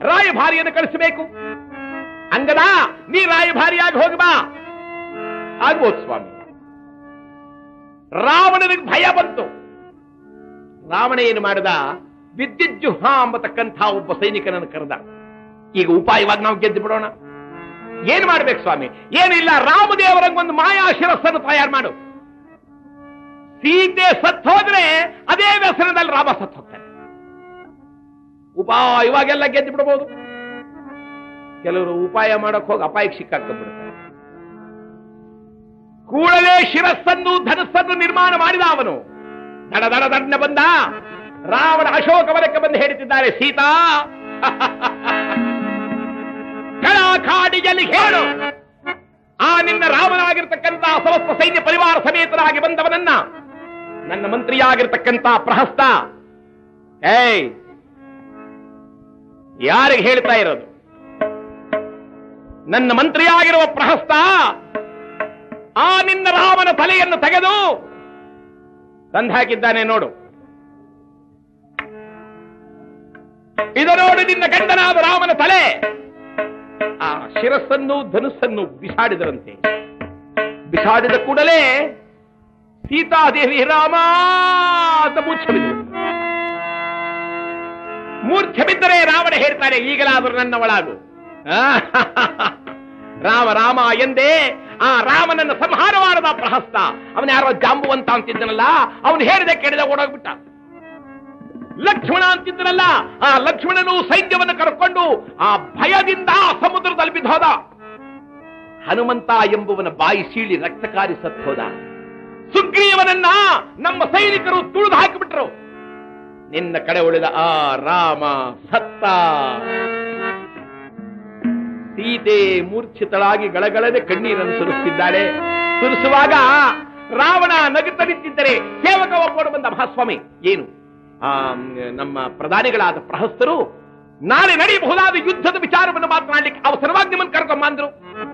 ರಾಯಭಾರಿಯನ್ನು ಕಳಿಸಬೇಕು ಅಂಗದ ನೀ ರಾಯಭಾರಿಯಾಗಿ ಹೋಗಿ ಬಾ ಆಗ್ಬೋದು ಸ್ವಾಮಿ ರಾವಣನಿಗೆ ಭಯ ಬಂತು ರಾವಣ ಏನು ಮಾಡಿದ ವಿದ್ಯುಜ್ಜುಹ ಅಂಬತಕ್ಕಂಥ ಒಬ್ಬ ಸೈನಿಕನನ್ನು ಕರೆದ ಈಗ ಉಪಾಯವಾಗಿ ನಾವು ಗೆದ್ದು ಬಿಡೋಣ ಏನ್ ಮಾಡ್ಬೇಕು ಸ್ವಾಮಿ ಏನಿಲ್ಲ ರಾಮದೇವರಂಗೊಂದು ಮಾಯಾ ಶಿರಸ್ಸನ್ನು ತಯಾರು ಮಾಡು ಸೀತೆ ಸತ್ ಹೋದ್ರೆ ಅದೇ ವ್ಯಸನದಲ್ಲಿ ರಾಮ ಸತ್ ಹೋಗ್ತಾನೆ ಉಪಾಯವಾಗೆಲ್ಲ ಗೆದ್ದು ಬಿಡಬಹುದು ಕೆಲವರು ಉಪಾಯ ಮಾಡಕ್ ಹೋಗಿ ಅಪಾಯಕ್ಕೆ ಸಿಕ್ಕಾಕೊಂಡ್ಬಿಡ್ತಾರೆ ಕೂಡಲೇ ಶಿರಸ್ಸನ್ನು ಧನಸ್ಸನ್ನು ನಿರ್ಮಾಣ ಮಾಡಿದ ಅವನು ದಡ ದಡ ದಡ್ನ ಬಂದ ರಾವಣ ಅಶೋಕವನಕ್ಕೆ ಬಂದು ಹೇಳುತ್ತಿದ್ದಾರೆ ಸೀತಾ ಕಳಾಖಾಡಿಯಲ್ಲಿ ಹೇಳು ಆ ನಿನ್ನ ರಾಮನಾಗಿರ್ತಕ್ಕಂಥ ಸಮಸ್ತ ಸೈನ್ಯ ಪರಿವಾರ ಸಮೇತರಾಗಿ ಬಂದವನನ್ನ ನನ್ನ ಮಂತ್ರಿಯಾಗಿರ್ತಕ್ಕಂಥ ಪ್ರಹಸ್ತ ಏಯ್ ಯಾರಿಗೆ ಹೇಳ್ತಾ ಇರೋದು ನನ್ನ ಮಂತ್ರಿಯಾಗಿರುವ ಪ್ರಹಸ್ತ ಆ ನಿನ್ನ ರಾಮನ ತಲೆಯನ್ನು ತೆಗೆದು ತಂದು ಹಾಕಿದ್ದಾನೆ ನೋಡು ಇದು ನೋಡು ನಿನ್ನ ಗಂಡನಾದ ರಾಮನ ತಲೆ ಆ ಶಿರಸ್ಸನ್ನು ಧನುಸ್ಸನ್ನು ಬಿಸಾಡಿದರಂತೆ ಬಿಸಾಡಿದ ಕೂಡಲೇ ಸೀತಾದೇವಿ ರಾಮ ಅಂತ ಮೂರ್ಛೆ ಬಿದ್ದರು ಮೂರ್ಛೆ ಬಿದ್ದರೆ ರಾವಣ ಹೇಳ್ತಾನೆ ಈಗಲಾದರೂ ನನ್ನ ಒಳಗು ಆ, ರಾಮ ರಾಮ ಎಂದೇ ಆ ರಾಮನನ್ನ ಸಂಹಾರ ಮಾಡದ ಪ್ರಹಸ್ತ ಅವನ ಯಾರೋ ಜಾಂಬುವಂತ ಅಂತಿದ್ದನಲ್ಲ ಅವನು ಹೇಳಿದ ಕೇಳಿದ ಓಡೋಗ್ಬಿಟ್ಟ ಲಕ್ಷ್ಮಣ ಅಂತಿದ್ದನಲ್ಲ ಆ ಲಕ್ಷ್ಮಣನು ಸೈನ್ಯವನ್ನು ಕರ್ಕೊಂಡು ಆ ಭಯದಿಂದ ಆ ಸಮುದ್ರದಲ್ಲಿ ಬಿದ್ದೋದ ಹನುಮಂತ ಎಂಬುವನ ಬಾಯಿ ಸೀಳಿ ರಕ್ತಕಾರಿ ಸತ್ ಹೋದ ಸುಗ್ರೀವನನ್ನ ನಮ್ಮ ಸೈನಿಕರು ತುಳಿದು ಹಾಕಿಬಿಟ್ರು ನಿನ್ನ ಕಡೆ ಉಳಿದ ಆ ರಾಮ ಸತ್ತ ಸೀತೆ ಮೂರ್ಛಿತಳಾಗಿ ಗಳಗಳನೆ ಕಣ್ಣೀರನ್ನು ಸುರಿಸುತ್ತಿದ್ದಾಳೆ ಸುರಿಸುವಾಗ ರಾವಣ ನಗುತ್ತ ನಿಂತಿದ್ದರೆ ಸೇವಕ ಒಬ್ಬನು ಬಂದ ಮಹಾಸ್ವಾಮಿ ಏನು ಆ ನಮ್ಮ ಪ್ರಧಾನಿಗಳಾದ ಪ್ರಹಸ್ತರು ನಾಳೆ ನಡೆಯಬಹುದಾದ ಯುದ್ಧದ ವಿಚಾರವನ್ನು ಮಾತನಾಡಲಿಕ್ಕೆ ಅವಸರವಾಗಿ ನಿಮ್ಮನ್ನು ಕರ್ಕೊಂಬ ಅಂದ್ರು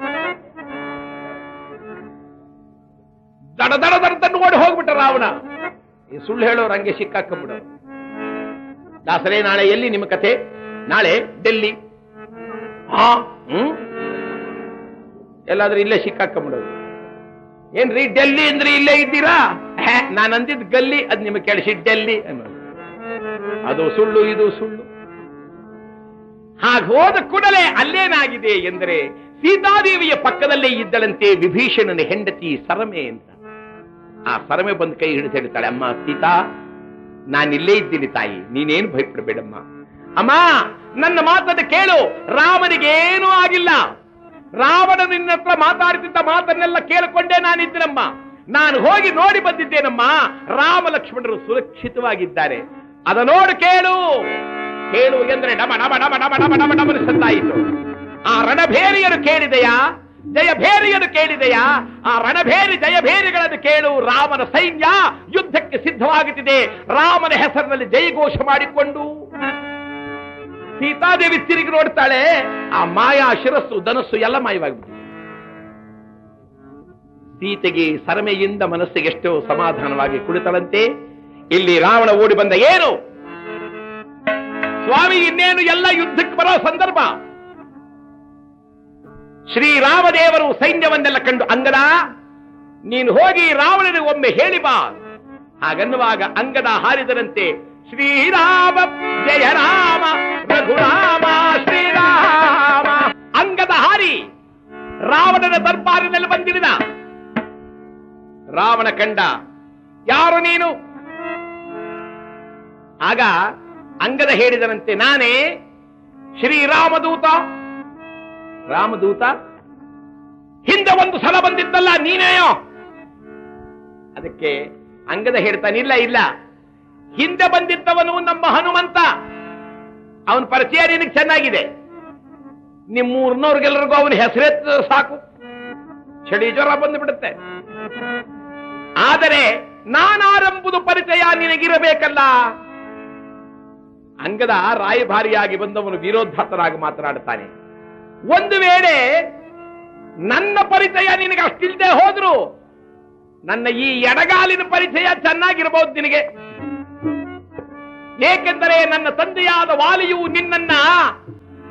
ದಡ ದಡ ದಡದನ್ನು ಓಡಿ ಹೋಗ್ಬಿಟ್ಟ ರಾವಣ ಈ ಸುಳ್ಳು ಹೇಳೋರು ಹಂಗೆ ಸಿಕ್ಕಾಕೊಂಡ್ಬಿಡೋರು ದಾಸರೇ ನಾಳೆ ಎಲ್ಲಿ ನಿಮ್ಮ ಕತೆ ನಾಳೆ ಡೆಲ್ಲಿ ಹಾ ಹ್ಮ್ ಎಲ್ಲಾದ್ರೂ ಇಲ್ಲೇ ಸಿಕ್ಕಾಕೊಂಡ್ಬಿಡೋದು ಏನ್ರಿ ಡೆಲ್ಲಿ ಅಂದ್ರೆ ಇಲ್ಲೇ ಇದ್ದೀರಾ ಹೇ, ನಾನ್ ಅಂದಿದ್ ಗಲ್ಲಿ ಅದ್ ನಿಮಗೆ ಕೇಳಿಸಿ ಡೆಲ್ಲಿ ಅನ್ನೋದು ಅದು ಸುಳ್ಳು ಇದು ಸುಳ್ಳು ಹಾಗೆ ಹೋದ ಕೂಡಲೇ ಅಲ್ಲೇನಾಗಿದೆ ಎಂದರೆ ಸೀತಾದೇವಿಯ ಪಕ್ಕದಲ್ಲೇ ಇದ್ದಳಂತೆ ವಿಭೀಷಣನ ಹೆಂಡತಿ ಸರಮೆ ಅಂತ ಆ ಸರಮೆ ಬಂದು ಕೈ ಹಿಡಿದು ಹೇಳ್ತಾಳೆ ಅಮ್ಮ ಸೀತಾ ನಾನು ಇಲ್ಲೇ ಇದ್ದೀನಿ ತಾಯಿ ನೀನೇನು ಭಯಪಡಬೇಡಮ್ಮ ಅಮ್ಮ ನನ್ನ ಮಾತನ್ನು ಕೇಳು ರಾಮನಿಗೆ ಏನೂ ಆಗಿಲ್ಲ ರಾವಣ ನಿನ್ನ ಹತ್ರ ಮಾತಾಡ್ತಿದ್ದ ಮಾತನ್ನೆಲ್ಲ ಕೇಳಿಕೊಂಡೇ ನಾನಿದ್ದೀನಮ್ಮ ನಾನು ಹೋಗಿ ನೋಡಿ ಬಂದಿದ್ದೇನಮ್ಮ ರಾಮ ಲಕ್ಷ್ಮಣರು ಸುರಕ್ಷಿತವಾಗಿದ್ದಾರೆ ಅದ ನೋಡು ಕೇಳು ಕೇಳು ಎಂದ್ರೆ ಡಮ ಡಮ ಡಮ ಡಮ ಡಮ ಡಮ ಡಮನ ಸದ್ದಾಯಿತು ಆ ರಣಭೇರಿಯರು ಕೇಳಿದೆಯಾ ಜಯಭೇರಿಯನ್ನು ಕೇಳಿದೆಯಾ ಆ ರಣಭೇರಿ ಜಯಭೇರಿಗಳನ್ನು ಕೇಳು ರಾಮನ ಸೈನ್ಯ ಯುದ್ಧಕ್ಕೆ ಸಿದ್ಧವಾಗುತ್ತಿದೆ ರಾಮನ ಹೆಸರಿನಲ್ಲಿ ಜಯಘೋಷ ಮಾಡಿಕೊಂಡು ಸೀತಾದೇವಿ ತಿರುಗಿ ನೋಡ್ತಾಳೆ ಆ ಮಾಯಾ ಶಿರಸ್ಸು ಧನಸ್ಸು ಎಲ್ಲ ಮಾಯವಾಗಿಬಿಟ್ಟಿದೆ ಸೀತೆಗೆ ಸರಮೆಯಿಂದ ಮನಸ್ಸಿಗೆ ಎಷ್ಟೋ ಸಮಾಧಾನವಾಗಿ ಕುಳಿತಳಂತೆ ಇಲ್ಲಿ ರಾವಣ ಓಡಿ ಬಂದ ಏನು ಸ್ವಾಮಿ ಇನ್ನೇನು ಎಲ್ಲ ಯುದ್ಧಕ್ಕೆ ಬರೋ ಸಂದರ್ಭ ಶ್ರೀರಾಮದೇವರು ಸೈನ್ಯವನ್ನೆಲ್ಲ ಕಂಡು ಅಂಗದ ನೀನು ಹೋಗಿ ರಾವಣನಿಗೆ ಒಮ್ಮೆ ಹೇಳಿ ಬಾ ಹಾಗನ್ನುವಾಗ ಅಂಗದ ಹಾರಿದರಂತೆ ಶ್ರೀರಾಮ ಜಯ ರಾಮ ರಘುರಾಮ ಶ್ರೀರಾಮ ಅಂಗದ ಹಾರಿ ರಾವಣನ ದರ್ಬಾರಿನಲ್ಲಿ ಬಂದಿರಿದ ರಾವಣ ಕಂಡ ಯಾರು ನೀನು ಆಗ ಅಂಗದ ಹೇಳಿದರಂತೆ ನಾನೇ ಶ್ರೀರಾಮದೂತ ರಾಮದೂತ ಹಿಂದೆ ಒಂದು ಸಲ ಬಂದಿದ್ದಲ್ಲ ನೀನೇಯೋ ಅದಕ್ಕೆ ಅಂಗದ ಹೇಳ್ತಾನೆ ಇಲ್ಲ ಇಲ್ಲ ಹಿಂದೆ ಬಂದಿದ್ದವನು ನಮ್ಮ ಹನುಮಂತ ಅವನ ಪರಿಚಯ ನಿನಗೆ ಚೆನ್ನಾಗಿದೆ ನಿಮ್ಮ ಊರ್ನವ್ರಿಗೆಲ್ಲರಿಗೂ ಅವನ ಹೆಸರೆತ್ತ ಸಾಕು ಚಳಿ ಜ್ವರ ಬಂದು ಬಿಡುತ್ತೆ ಆದರೆ ನಾನಾರೆಂಬುದು ಪರಿಚಯ ನಿನಗಿರಬೇಕಲ್ಲ ಅಂಗದ ರಾಯಭಾರಿಯಾಗಿ ಬಂದವನು ವಿರೋಧಾತರಾಗಿ ಮಾತನಾಡುತ್ತಾನೆ ಒಂದು ವೇಳೆ ನನ್ನ ಪರಿಚಯ ನಿನಗೆ ಅಷ್ಟಿಲ್ಲದೆ ಹೋದ್ರು ನನ್ನ ಈ ಎಡಗಾಲಿನ ಪರಿಚಯ ಚೆನ್ನಾಗಿರಬಹುದು ನಿನಗೆ ಏಕೆಂದರೆ ನನ್ನ ತಂದೆಯಾದ ವಾಲಿಯು ನಿನ್ನನ್ನ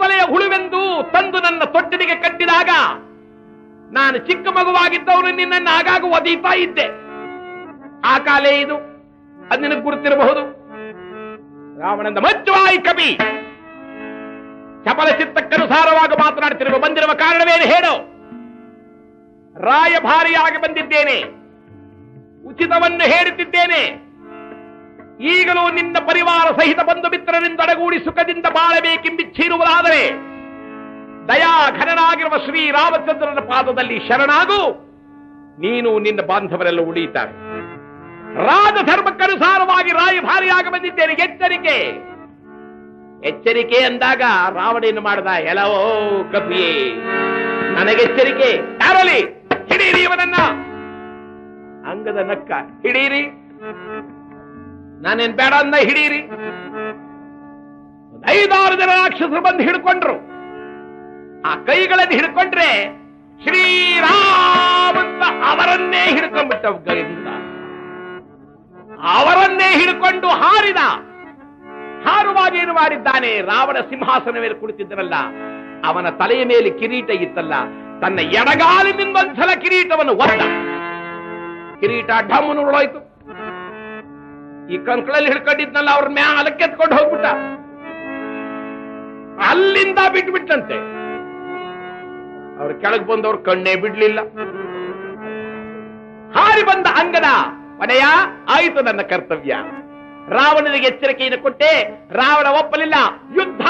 ತಲೆಯ ಹುಳುವೆಂದು ತಂದು ನನ್ನ ತೊಟ್ಟಿಲಿಗೆ ಕಟ್ಟಿದಾಗ ನಾನು ಚಿಕ್ಕ ಮಗುವಾಗಿದ್ದವನು ನಿನ್ನನ್ನು ಆಗಾಗ ಒದೀತಾ ಇದ್ದೆ ಆ ಕಾಲೇ ಇದು ಅದು ನಿನಗೆ ಗುರುತಿರಬಹುದು ರಾವಣಂದ ಮಜ್ಜುವಾಯಿ ಕವಿ ಚಪಲ ಚಿತ್ತಕ್ಕನುಸಾರವಾಗಿ ಮಾತನಾಡ್ತಿರುವ ಬಂದಿರುವ ಕಾರಣವೇನು ಹೇಳು ರಾಯಭಾರಿಯಾಗಿ ಬಂದಿದ್ದೇನೆ ಉಚಿತವನ್ನು ಹೇಳುತ್ತಿದ್ದೇನೆ ಈಗಲೂ ನಿನ್ನ ಪರಿವಾರ ಸಹಿತ ಬಂಧು ಮಿತ್ರರಿಂದ ಅಡಗೂಡಿ ಸುಖದಿಂದ ಬಾಳಬೇಕೆಂಬಿಚ್ಛಿರುವುದಾದರೆ ದಯಾ ಘನನಾಗಿರುವ ಶ್ರೀ ರಾಮಚಂದ್ರನ ಪಾದದಲ್ಲಿ ಶರಣಾಗು ನೀನು ನಿನ್ನ ಬಾಂಧವರೆಲ್ಲ ಉಳಿಯುತ್ತಾರೆ ರಾಜಧರ್ಮಕ್ಕನುಸಾರವಾಗಿ ರಾಯಭಾರಿಯಾಗಿ ಬಂದಿದ್ದೇನೆ ಎಚ್ಚರಿಕೆ ಎಚ್ಚರಿಕೆ ಅಂದಾಗ ರಾವಣೇನು ಮಾಡದ ಎಲ್ಲವೋ ಕಪಿಯೇ ನನಗೆಚ್ಚರಿಕೆ ಯಾರಲ್ಲಿ ಹಿಡೀರಿ ಇವನನ್ನ ಅಂಗದ ನಕ್ಕ ಹಿಡೀರಿ ನಾನೇನ್ ಬೇಡ ಅಂದ ಹಿಡೀರಿ ಒಂದ್ ಐದಾರು ಜನ ರಾಕ್ಷಸರು ಬಂದು ಹಿಡ್ಕೊಂಡ್ರು ಆ ಕೈಗಳನ್ನು ಹಿಡ್ಕೊಂಡ್ರೆ ಶ್ರೀರಾಮಂತ ಅವರನ್ನೇ ಹಿಡ್ಕೊಂಡ್ಬಿಟ್ಟ ಕೈಯಿಂದ ಅವರನ್ನೇ ಹಿಡ್ಕೊಂಡು ಹಾರಿದ ಹಾರುವಾಗ ಏನು ಮಾಡಿದ್ದಾನೆ ರಾವಣ ಸಿಂಹಾಸನ ಮೇಲೆ ಕುಳಿತಿದ್ದನಲ್ಲ ಅವನ ತಲೆಯ ಮೇಲೆ ಕಿರೀಟ ಇತ್ತಲ್ಲ ತನ್ನ ಎಡಗಾಲಿನಿಂದ ಒಂದ್ಸಲ ಕಿರೀಟವನ್ನು ಒದ್ದ ಕಿರೀಟ ಢಮ್ಮನು ಉರುಳೋಯ್ತು ಈ ಕಂಕಳಲ್ಲಿ ಹಿಡ್ಕೊಂಡಿದ್ನಲ್ಲ ಅವ್ರ ಮ್ಯಾಲಕ್ಕೆ ಎತ್ಕೊಂಡು ಹೋಗ್ಬಿಟ್ಟ ಅಲ್ಲಿಂದ ಬಿಟ್ಬಿಟ್ಟಂತೆ ಅವ್ರ ಕೆಳಗೆ ಬಂದವ್ರು ಕಣ್ಣೇ ಬಿಡ್ಲಿಲ್ಲ ಹಾರಿ ಬಂದ ಅಂಗದ ಒಡೆಯ ಆಯಿತು ನನ್ನ ಕರ್ತವ್ಯ ರಾವಣನಿಗೆ ಎಚ್ಚರಿಕೆಯನ್ನು ಕೊಟ್ಟೆ ರಾವಣ ಒಪ್ಪಲಿಲ್ಲ ಯುದ್ಧ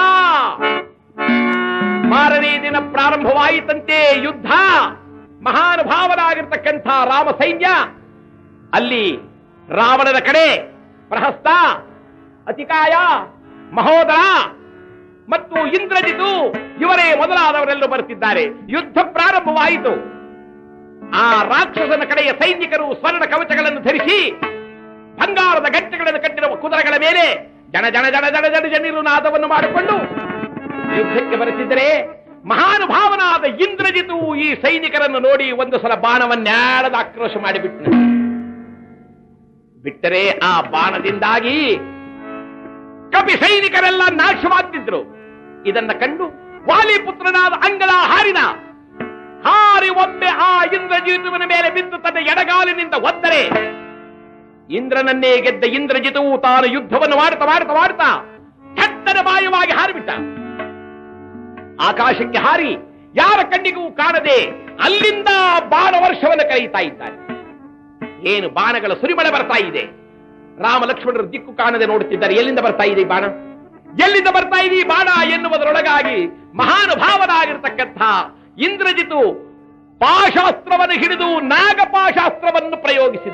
ಮಾರನೇ ದಿನ ಪ್ರಾರಂಭವಾಯಿತಂತೆ ಯುದ್ಧ ಮಹಾನುಭಾವನಾಗಿರ್ತಕ್ಕಂಥ ರಾಮ ಸೈನ್ಯ ಅಲ್ಲಿ ರಾವಣನ ಕಡೆ ಪ್ರಹಸ್ತ ಅತಿಕಾಯ ಮಹೋದರ ಮತ್ತು ಇಂದ್ರಜಿತು ಇವರೇ ಮೊದಲಾದವರೆಲ್ಲೂ ಬರುತ್ತಿದ್ದಾರೆ ಯುದ್ಧ ಪ್ರಾರಂಭವಾಯಿತು ಆ ರಾಕ್ಷಸನ ಕಡೆಯ ಸೈನಿಕರು ಸ್ವರ್ಣ ಕವಚಗಳನ್ನು ಧರಿಸಿ ಬಂಗಾರದ ಗಂಟೆಗಳನ್ನು ಕಟ್ಟಿರುವ ಕುದುರೆಗಳ ಮೇಲೆ ಜನ ಜನ ಜನ ಜನ ಜನ ಜನಿರು ನಾದವನ್ನು ಮಾಡಿಕೊಂಡು ಯುದ್ಧಕ್ಕೆ ಬರುತ್ತಿದ್ದರೆ ಮಹಾನುಭಾವನಾದ ಇಂದ್ರಜಿತು ಈ ಸೈನಿಕರನ್ನು ನೋಡಿ ಒಂದು ಸಲ ಬಾಣವನ್ಯಾಡದ ಆಕ್ರೋಶ ಮಾಡಿಬಿಟ್ಟನು ಬಿಟ್ಟರೆ ಆ ಬಾಣದಿಂದಾಗಿ ಕಪಿ ಸೈನಿಕರೆಲ್ಲ ನಾಶವಾಗ್ತಿದ್ರು ಇದನ್ನ ಕಂಡು ವಾಲಿಪುತ್ರನಾದ ಅಂಗದ ಹಾರಿದ ಹಾರಿ ಒಮ್ಮೆ ಆ ಇಂದ್ರಜಿತುವಿನ ಮೇಲೆ ಬಿದ್ದು ತನ್ನ ಎಡಗಾಲಿನಿಂದ ಒದ್ದರೆ ಇಂದ್ರನನ್ನೇ ಗೆದ್ದ ಇಂದ್ರಜಿತವು ತಾನು ಯುದ್ಧವನ್ನು ಮಾಡ್ತಾ ಮಾಡ್ತಾ ಮಾಡ್ತಾ ಕೆಟ್ಟನ ಮಾಯವಾಗಿ ಹಾರಿಬಿಟ್ಟ ಆಕಾಶಕ್ಕೆ ಹಾರಿ ಯಾರ ಕಣ್ಣಿಗೂ ಕಾಣದೆ ಅಲ್ಲಿಂದ ಬಾಣ ವರ್ಷವನ್ನು ಕರೆಯುತ್ತಾ ಇದ್ದಾನೆ ಏನು ಬಾಣಗಳ ಸುರಿಮಳೆ ಬರ್ತಾ ಇದೆ ರಾಮ ಲಕ್ಷ್ಮಣರು ದಿಕ್ಕು ಕಾಣದೆ ನೋಡುತ್ತಿದ್ದಾರೆ ಎಲ್ಲಿಂದ ಬರ್ತಾ ಇದೆ ಈ ಬಾಣ ಎಲ್ಲಿಂದ ಬರ್ತಾ ಇದೆ ಈ ಬಾಣ ಎನ್ನುವುದರೊಳಗಾಗಿ ಮಹಾನುಭಾವನಾಗಿರ್ತಕ್ಕಂಥ ಇಂದ್ರಜಿತು ಪಾಶಾಸ್ತ್ರವನ್ನು ಹಿಡಿದು ನಾಗಪಾಶಾಸ್ತ್ರವನ್ನು ಪ್ರಯೋಗಿಸಿದ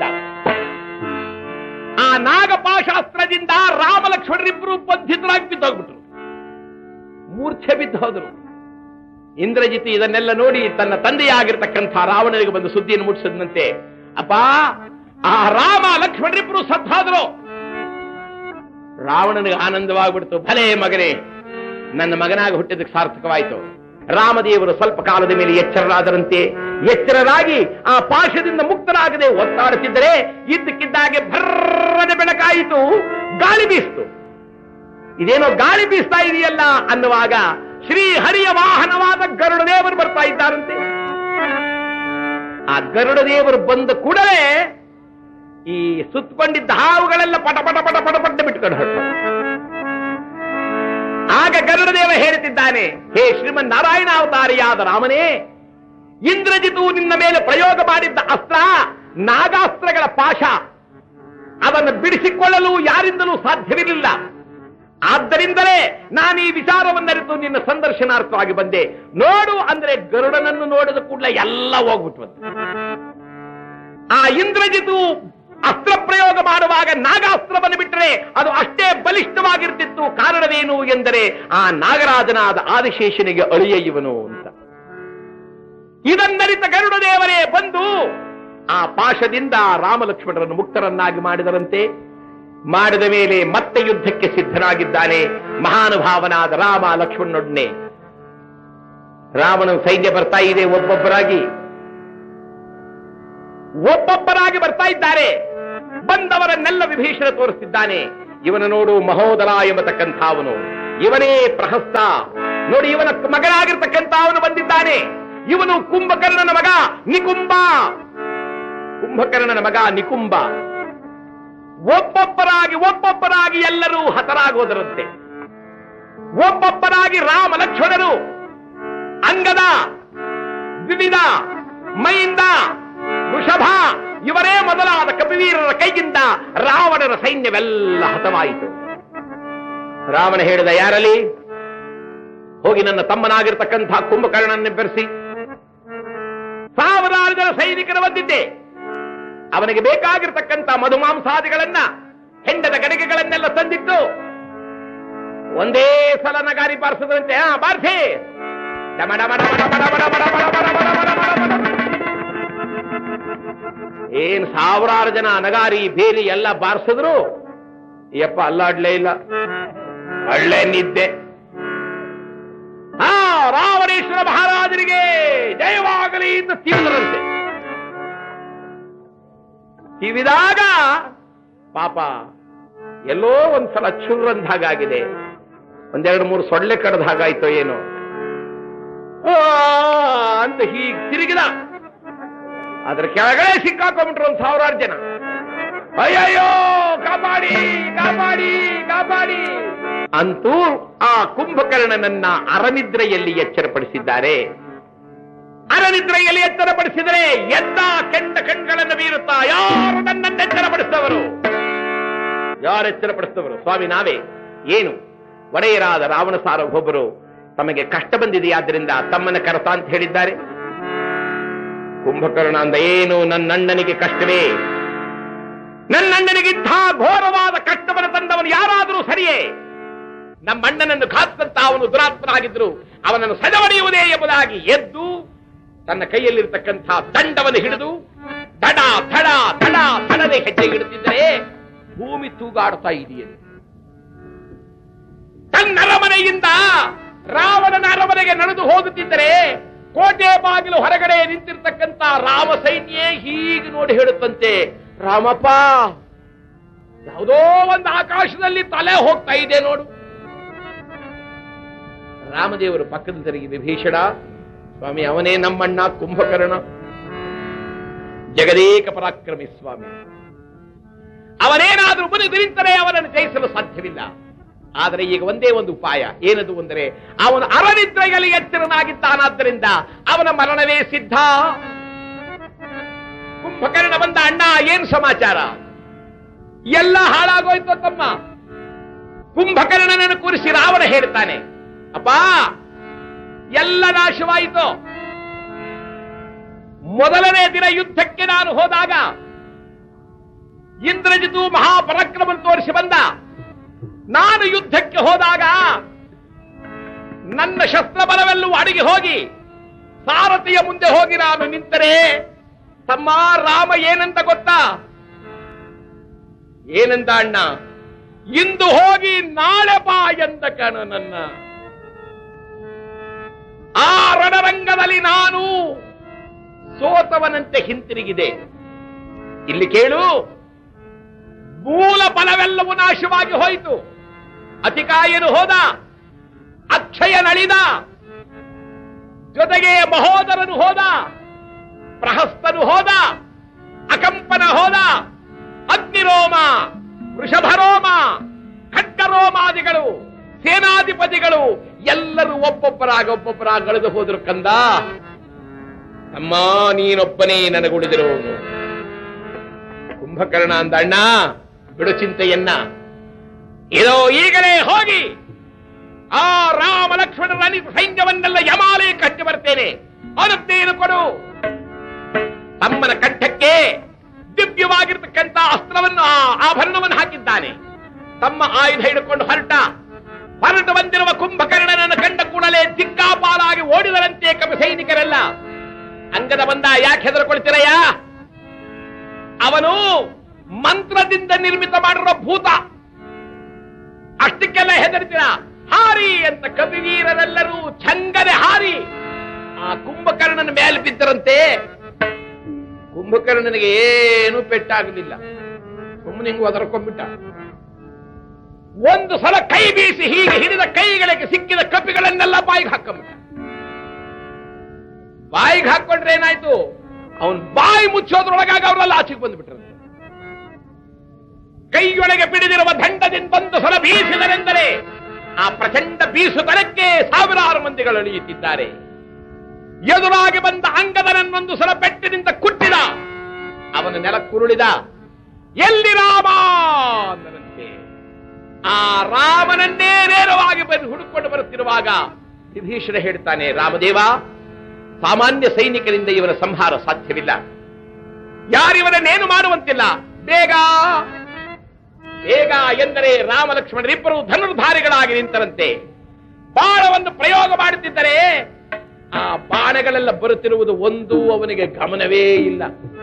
ಆ ನಾಗಪಾಶಾಸ್ತ್ರದಿಂದ ರಾಮ ಲಕ್ಷ್ಮಣರಿಬ್ಬರು ಬಂಧಿತರಾಗಿ ಬಿದ್ದೋಗ್ಬಿಟ್ರು ಮೂರ್ಛೆ ಬಿದ್ದು ಹೋದರು ಇಂದ್ರಜಿತ್ ಇದನ್ನೆಲ್ಲ ನೋಡಿ ತನ್ನ ತಂದೆಯಾಗಿರ್ತಕ್ಕಂಥ ರಾವಣನಿಗೆ ಬಂದು ಸುದ್ದಿಯನ್ನು ಮುಟ್ಟಿಸಿದಂತೆ ಅಪ್ಪ ಆ ರಾಮ ಲಕ್ಷ್ಮಣರಿಬ್ಬರು ಸತ್ತಾದ್ರು ರಾವಣನಿಗೆ ಆನಂದವಾಗ್ಬಿಡ್ತು ಭಲೇ ಮಗನೇ ನನ್ನ ಮಗನಾಗಿ ಹುಟ್ಟಿದಕ್ಕೆ ಸಾರ್ಥಕವಾಯಿತು ರಾಮದೇವರು ಸ್ವಲ್ಪ ಕಾಲದ ಮೇಲೆ ಎಚ್ಚರರಾದರಂತೆ ಎಚ್ಚರರಾಗಿ ಆ ಪಾಶದಿಂದ ಮುಕ್ತರಾಗದೆ ಒತ್ತಾಡುತ್ತಿದ್ದರೆ ಇದ್ದಕ್ಕಿದ್ದಾಗೆ ಭರ್ರನೆ ಬೆಳಕಾಯಿತು ಗಾಳಿ ಬೀಸ್ತು ಇದೇನೋ ಗಾಳಿ ಬೀಸ್ತಾ ಇದೆಯಲ್ಲ ಅನ್ನುವಾಗ ಶ್ರೀ ಹರಿಯ ವಾಹನವಾದ ಗರುಡ ದೇವರು ಬರ್ತಾ ಇದ್ದಾರಂತೆ ಆ ಗರುಡ ದೇವರು ಬಂದ ಕೂಡಲೇ ಈ ಸುತ್ತಕೊಂಡಿದ್ದ ಹಾವುಗಳೆಲ್ಲ ಪಟ ಪಟ ಪಟ ಪಟ ಪಟ್ಟ ಬಿಟ್ಕೊಂಡು ಹೊರಟು ಆಗ ಗರುಡ ದೇವ ಹೇಳುತ್ತಿದ್ದಾನೆ ಹೇ ಶ್ರೀಮನ್ ನಾರಾಯಣ ಅವತಾರಿಯಾದ ರಾಮನೇ ಇಂದ್ರಜಿತು ನಿನ್ನ ಮೇಲೆ ಪ್ರಯೋಗ ಮಾಡಿದ್ದ ಅಸ್ತ್ರ ನಾಗಾಸ್ತ್ರಗಳ ಪಾಶ ಅದನ್ನು ಬಿಡಿಸಿಕೊಳ್ಳಲು ಯಾರಿಂದಲೂ ಸಾಧ್ಯವಿರಲಿಲ್ಲ ಆದ್ದರಿಂದಲೇ ನಾನು ಈ ವಿಚಾರವನ್ನರಿತು ನಿನ್ನ ಸಂದರ್ಶನಾರ್ಥವಾಗಿ ಬಂದೆ ನೋಡು ಅಂದ್ರೆ ಗರುಡನನ್ನು ನೋಡಿದ ಕೂಡಲೇ ಎಲ್ಲ ಹೋಗ್ಬಿಟ್ವಂತೆ ಆ ಇಂದ್ರಜಿತು ಅಸ್ತ್ರ ಪ್ರಯೋಗ ಮಾಡುವಾಗ ನಾಗಾಸ್ತ್ರವನ್ನು ಬಿಟ್ಟರೆ ಅದು ಅಷ್ಟೇ ಬಲಿಷ್ಠವಾಗಿರ್ತಿತ್ತು ಕಾರಣವೇನು ಎಂದರೆ ಆ ನಾಗರಾಜನಾದ ಆದಿಶೇಷನಿಗೆ ಅಳಿಯ ಇವನು ಅಂತ ಇದನ್ನರಿತ ಗರುಡ ದೇವರೇ ಬಂದು ಆ ಪಾಶದಿಂದ ರಾಮಲಕ್ಷ್ಮಣರನ್ನು ಮುಕ್ತರನ್ನಾಗಿ ಮಾಡಿದರಂತೆ ಮಾಡಿದ ಮೇಲೆ ಮತ್ತೆ ಯುದ್ಧಕ್ಕೆ ಸಿದ್ಧನಾಗಿದ್ದಾನೆ ಮಹಾನುಭಾವನಾದ ರಾಮ ಲಕ್ಷ್ಮಣನೊಡನೆ ರಾಮನ ಸೈನ್ಯ ಬರ್ತಾ ಇದೆ ಒಬ್ಬೊಬ್ಬರಾಗಿ ಒಬ್ಬೊಬ್ಬರಾಗಿ ಬರ್ತಾ ಇದ್ದಾರೆ ಬಂದವರನ್ನೆಲ್ಲ ವಿಭೀಷಣ ತೋರಿಸ್ತಿದ್ದಾನೆ ಇವನ ನೋಡು ಮಹೋದರ ಎಂಬತಕ್ಕಂಥ ಅವನು ಇವನೇ ಪ್ರಹಸ್ತ ನೋಡಿ ಇವನ ಮಗನಾಗಿರ್ತಕ್ಕಂತ ಅವನು ಬಂದಿದ್ದಾನೆ ಇವನು ಕುಂಭಕರ್ಣನ ಮಗ ನಿಕುಂಬ ಕುಂಭಕರ್ಣನ ಮಗ ನಿಕುಂಬ ಒಬ್ಬೊಬ್ಬರಾಗಿ ಒಬ್ಬೊಬ್ಬರಾಗಿ ಎಲ್ಲರೂ ಹತರಾಗೋದರಂತೆ ಒಬ್ಬೊಬ್ಬರಾಗಿ ರಾಮ ಲಕ್ಷ್ಮಣರು ಅಂಗದ ವಿವಿಧ ಮೈಂದ ವೃಷಭ ಇವರೇ ಮೊದಲಾದ ಕಪಿವೀರರ ಕೈಯಿಂದ ರಾವಣನ ಸೈನ್ಯವೆಲ್ಲ ಹತವಾಯಿತು ರಾವಣ ಹೇಳಿದ ಯಾರಲ್ಲಿ ಹೋಗಿ ನನ್ನ ತಮ್ಮನಾಗಿರ್ತಕ್ಕಂಥ ಕುಂಭಕರ್ಣನ್ನೇ ಬೆರೆಸಿ ಸಾವಿರಾರು ಜನ ಸೈನಿಕರು ಬಂದಿದ್ದೆ ಅವನಿಗೆ ಬೇಕಾಗಿರ್ತಕ್ಕಂಥ ಮಧುಮಾಂಸಾದಿಗಳನ್ನ ಹೆಂಡದ ಗಡಿಗೆಗಳನ್ನೆಲ್ಲ ತಂದಿತ್ತು ಒಂದೇ ಸಲ ನಗಾರಿ ಬಾರಿಸದಂತೆ ಹಾ ಬಾರಿಸಿ ಡಮ ಡಮ ಡಮ ಡಮ ಡಮ ಡಮ ಡಮ ಡಮ ಡಮ ಡಮ ಡಮ ಡಮ ಡಮ. ಏನ್ ಸಾವಿರಾರು ಜನ ನಗಾರಿ ಬೇಲಿ ಎಲ್ಲ ಬಾರಿಸಿದ್ರು ಯಪ್ಪ ಅಲ್ಲಾಡ್ಲೇ ಇಲ್ಲ ಒಳ್ಳೆ ನಿದ್ದೆ ಹಾ ರಾವಣೇಶ್ವರ ಮಹಾರಾಜರಿಗೆ ಜಯವಾಗಲಿ ಅಂತ ತಿವಿದರಂತೆ ತಿವಿದಾಗ ಪಾಪ ಎಲ್ಲೋ ಒಂದ್ಸಲ ಚುರ್ರಂದ ಹಾಗಾಗಿದೆ ಒಂದೆರಡು ಮೂರು ಸೊಳ್ಳೆ ಕಡ್ದ ಹಾಗಾಯ್ತೋ ಏನೋ ಆ, ಅಂತ ಹೀಗ್ ತಿರುಗಿದ ಅದ್ರ ಕೆಳಗಡೆ ಸಿಕ್ಕಾಕೊಂಡ್ಬಿಟ್ರು ಒಂದ್ ಸಾವಿರಾರು ಜನ ಅಯ್ಯಯ್ಯೋ ಕಾಪಾಡಿ ಕಾಪಾಡಿ ಕಾಪಾಡಿ ಅಂತೂ ಆ ಕುಂಭಕರ್ಣನನ್ನ ಅರನಿದ್ರೆಯಲ್ಲಿ ಎಚ್ಚರಪಡಿಸಿದ್ದಾರೆ ಅರನಿದ್ರೆಯಲ್ಲಿ ಎಚ್ಚರಪಡಿಸಿದರೆ ಎದ್ದ ಕೆಂಡ ಕಣ್ಗಳನ್ನು ಬೀರುತ್ತಾ ಯಾರು ನನ್ನನ್ನು ಎಚ್ಚರಪಡಿಸಿದವರು ಯಾರು ಎಚ್ಚರಪಡಿಸಿದವರು ಸ್ವಾಮಿ ನಾವೇ ಏನು ಒಡೆಯರಾದ ರಾವಣ ಸಾರ್ವಭೌಮರು ತಮಗೆ ಕಷ್ಟ ಬಂದಿದೆಯಾದ್ರಿಂದ ತಮ್ಮನ್ನ ಕರೆತ ಅಂತ ಹೇಳಿದ್ದಾರೆ ಕುಂಭಕರ್ಣ ಅಂದ ಏನು ನನ್ನಣ್ಣನಿಗೆ ಕಷ್ಟವೇ ನನ್ನಣ್ಣನಿಗಿಂಥ ಘೋರವಾದ ಕಷ್ಟವನ್ನು ತಂದವನು ಯಾರಾದರೂ ಸರಿಯೇ ನಮ್ಮಣ್ಣನನ್ನು ಕಾತ್ತಂತ ಅವನು ದುರಾತ್ಮನಾಗಿದ್ರು ಅವನನ್ನು ಸದವಡೆಯುವುದೇ ಎಂಬುದಾಗಿ ಎದ್ದು ತನ್ನ ಕೈಯಲ್ಲಿರ್ತಕ್ಕಂಥ ದಂಡವನ್ನು ಹಿಡಿದು ದಡ ಥಡ ಥಡ ಥಡದೆ ಹೆಜ್ಜೆ ಇಡುತ್ತಿದ್ದರೆ ಭೂಮಿ ತೂಗಾಡ್ತಾ ಇದೆಯಂತೆ ತನ್ನ ಅರಮನೆಯಿಂದ ರಾವಣನ ಅರಮನೆಗೆ ನಡೆದು ಹೋಗುತ್ತಿದ್ದರೆ ಕೋಟೆ ಬಾಗಿಲು ಹೊರಗಡೆ ನಿಂತಿರ್ತಕ್ಕಂಥ ರಾಮ ಸೈನ್ಯ ಹೀಗೆ ನೋಡಿ ಹೇಳುತ್ತಂತೆ ರಾಮಪ್ಪ ಯಾವುದೋ ಒಂದು ಆಕಾಶದಲ್ಲಿ ತಲೆ ಹೋಗ್ತಾ ಇದೆ ನೋಡು ರಾಮದೇವರು ಪಕ್ಕದ ತಿರುಗಿ ವಿಭೀಷಣ ಸ್ವಾಮಿ ಅವನೇ ನಮ್ಮಣ್ಣ ಕುಂಭಕರ್ಣ ಜಗದೇಕ ಪರಾಕ್ರಮಿ ಸ್ವಾಮಿ ಅವನೇನಾದ್ರೂ ಮುನಿ ನಿಂತರೆ ಅವನನ್ನು ಜಯಿಸಲು ಸಾಧ್ಯವಿಲ್ಲ ಆದರೆ ಈಗ ಒಂದೇ ಒಂದು ಉಪಾಯ ಏನದು ಅಂದರೆ ಅವನು ಅರನಿದ್ರೆಯಲ್ಲಿ ಎಚ್ಚರನಾಗಿದ್ದಾನಾದ್ದರಿಂದ ಅವನ ಮರಣವೇ ಸಿದ್ಧ ಕುಂಭಕರ್ಣ ಬಂದ ಅಣ್ಣ ಏನು ಸಮಾಚಾರ ಎಲ್ಲ ಹಾಳಾಗೋಯ್ತು ತಮ್ಮ ಕುಂಭಕರ್ಣನನ್ನು ಕೂರಿಸಿ ರಾವಣ ಹೇಳ್ತಾನೆ ಅಪ್ಪ ಎಲ್ಲ ನಾಶವಾಯಿತು ಮೊದಲನೇ ದಿನ ಯುದ್ಧಕ್ಕೆ ನಾನು ಹೋದಾಗ ಇಂದ್ರಜಿತು ಮಹಾಪರಾಕ್ರಮ ತೋರಿಸಿ ಬಂದ ನಾನು ಯುದ್ಧಕ್ಕೆ ಹೋದಾಗ ನನ್ನ ಶಸ್ತ್ರಬಲವೆಲ್ಲವೂ ಅಡಿಗೆ ಹೋಗಿ ಸಾರಥಿಯ ಮುಂದೆ ಹೋಗಿ ನಾನು ನಿಂತರೆ ತಮ್ಮ ರಾಮ ಏನಂತ ಗೊತ್ತಾ ಏನಂತ ಅಣ್ಣ ಇಂದು ಹೋಗಿ ನಾಳೆ ಬಾ ಎಂದ ಕಣ ನನ್ನ ಆ ರಣರಂಗದಲ್ಲಿ ನಾನು ಸೋತವನಂತೆ ಹಿಂತಿರುಗಿದೆ ಇಲ್ಲಿ ಕೇಳು ಮೂಲ ಫಲವೆಲ್ಲವೂ ನಾಶವಾಗಿ ಹೋಯಿತು ಅತಿಕಾಯನು ಹೋದ ಅಕ್ಷಯನಳಿದ ಜೊತೆಗೆ ಮಹೋದರನು ಹೋದ ಪ್ರಹಸ್ತನು ಹೋದ ಅಕಂಪನ ಹೋದ ಅಗ್ನಿರೋಮ ವೃಷಭರೋಮ ಖಡ್ಗರೋಮಾದಿಗಳು ಸೇನಾಧಿಪತಿಗಳು ಎಲ್ಲರೂ ಒಬ್ಬೊಬ್ಬರಾಗ ಒಬ್ಬೊಬ್ಬರಾಗ ಕಳೆದು ಹೋದ್ರು ಕಂದ ಅಮ್ಮ ನೀನೊಬ್ಬನೇ ನನಗುಳಿದಿರೋನು ಕುಂಭಕರ್ಣ ಅಂದ ಅಣ್ಣ ಬಿಡು ಚಿಂತೆಯನ್ನ ಇದೋ ಈಗಲೇ ಹೋಗಿ ಆ ರಾಮ ಲಕ್ಷ್ಮಣರ ಅನಿತ ಸೈನ್ಯವನ್ನೆಲ್ಲ ಯಮಾಲಯ ಕಟ್ಟಿ ಬರ್ತೇನೆ ಅನುಜ್ಞೆಯನ್ನು ಕೊಡು ತಮ್ಮನ ಕಂಠಕ್ಕೆ ದಿವ್ಯವಾಗಿರ್ತಕ್ಕಂಥ ಅಸ್ತ್ರವನ್ನು ಆ ಆಭರಣವನ್ನು ಹಾಕಿದ್ದಾನೆ ತಮ್ಮ ಆಯುಧ ಹಿಡ್ಕೊಂಡು ಹೊರಟ ಹೊರಟು ಬಂದಿರುವ ಕುಂಭಕರ್ಣನನ್ನು ಕಂಡ ಕೂಡಲೇ ದಿಕ್ಕಾಪಾಲಾಗಿ ಓಡಿದರಂತೆ ಕಪಿ ಸೈನಿಕರೆಲ್ಲ ಅಂಗದ ಬಂದ ಯಾಕೆ ಹೆದರ್ಕೊಳ್ತೀರಯ್ಯ ಅವನು ಮಂತ್ರದಿಂದ ನಿರ್ಮಿತ ಮಾಡಿರೋ ಭೂತ ಅಷ್ಟಕ್ಕೆಲ್ಲ ಹೆದರ್ತೀರ ಹಾರಿ ಅಂತ ಕವಿವೀರರೆಲ್ಲರೂ ಚಂಗನೆ ಹಾರಿ ಆ ಕುಂಭಕರ್ಣನ ಮೇಲೆ ಬಿದ್ದರಂತೆ ಕುಂಭಕರ್ಣನಿಗೆ ಏನೂ ಪೆಟ್ಟಾಗಲಿಲ್ಲ ಸುಮ್ಮನೆ ಹಿಂಗ್ ಒದರ್ಕೊಂಡ್ಬಿಟ್ಟ ಒಂದು ಸಲ ಕೈ ಬೀಸಿ ಹೀಗೆ ಹಿಡಿದ ಕೈಗಳಿಗೆ ಸಿಕ್ಕಿದ ಕಪಿಗಳನ್ನೆಲ್ಲ ಬಾಯಿಗೆ ಹಾಕೊಂಬಿಟ್ಟ ಬಾಯಿಗೆ ಹಾಕೊಂಡ್ರೆ ಏನಾಯ್ತು ಅವನ್ ಬಾಯಿ ಮುಚ್ಚೋದ್ರೊಳಗಾಗಿ ಅವರೆಲ್ಲ ಆಚೆಗೆ ಬಂದ್ಬಿಟ್ರಂತೆ ಕೈಯೊಳಗೆ ಬಿಡಿದಿರುವ ದಂಡದಿಂದ ಒಂದು ಸಲ ಬೀಸಿದರೆಂದರೆ ಆ ಪ್ರಚಂಡ ಬೀಸುತನಕ್ಕೆ ಸಾವಿರಾರು ಮಂದಿಗಳು ಅಳಿಯುತ್ತಿದ್ದಾರೆ ಎದುರಾಗಿ ಬಂದ ಅಂಗದನನ್ನೊಂದು ಸಲ ಬೆಟ್ಟಿನಿಂದ ಕುಟ್ಟಿದ ಅವನ ನೆಲಕ್ಕುರುಳಿದ ಎಲ್ಲಿ ರಾಮ ಅಂದರಂತೆ ಆ ರಾಮನನ್ನೇ ನೇರವಾಗಿ ಬಂದು ಹುಡುಕೊಂಡು ಬರುತ್ತಿರುವಾಗ ವಿಭೀಷಣ ಹೇಳ್ತಾನೆ ರಾಮದೇವ ಸಾಮಾನ್ಯ ಸೈನಿಕರಿಂದ ಇವನ ಸಂಹಾರ ಸಾಧ್ಯವಿಲ್ಲ ಯಾರಿವರನ್ನೇನು ಮಾಡುವಂತಿಲ್ಲ ಬೇಗ ಬೇಗ ಎಂದರೆ ರಾಮ ಲಕ್ಷ್ಮಣರಿಬ್ಬರು ಧನುರ್ಧಾರಿಗಳಾಗಿ ನಿಂತರಂತೆ ಬಾಣವನ್ನು ಪ್ರಯೋಗ ಮಾಡುತ್ತಿದ್ದರೆ ಆ ಬಾಣಗಳೆಲ್ಲ ಬರುತ್ತಿರುವುದು ಒಂದು ಅವನಿಗೆ ಗಮನವೇ ಇಲ್ಲ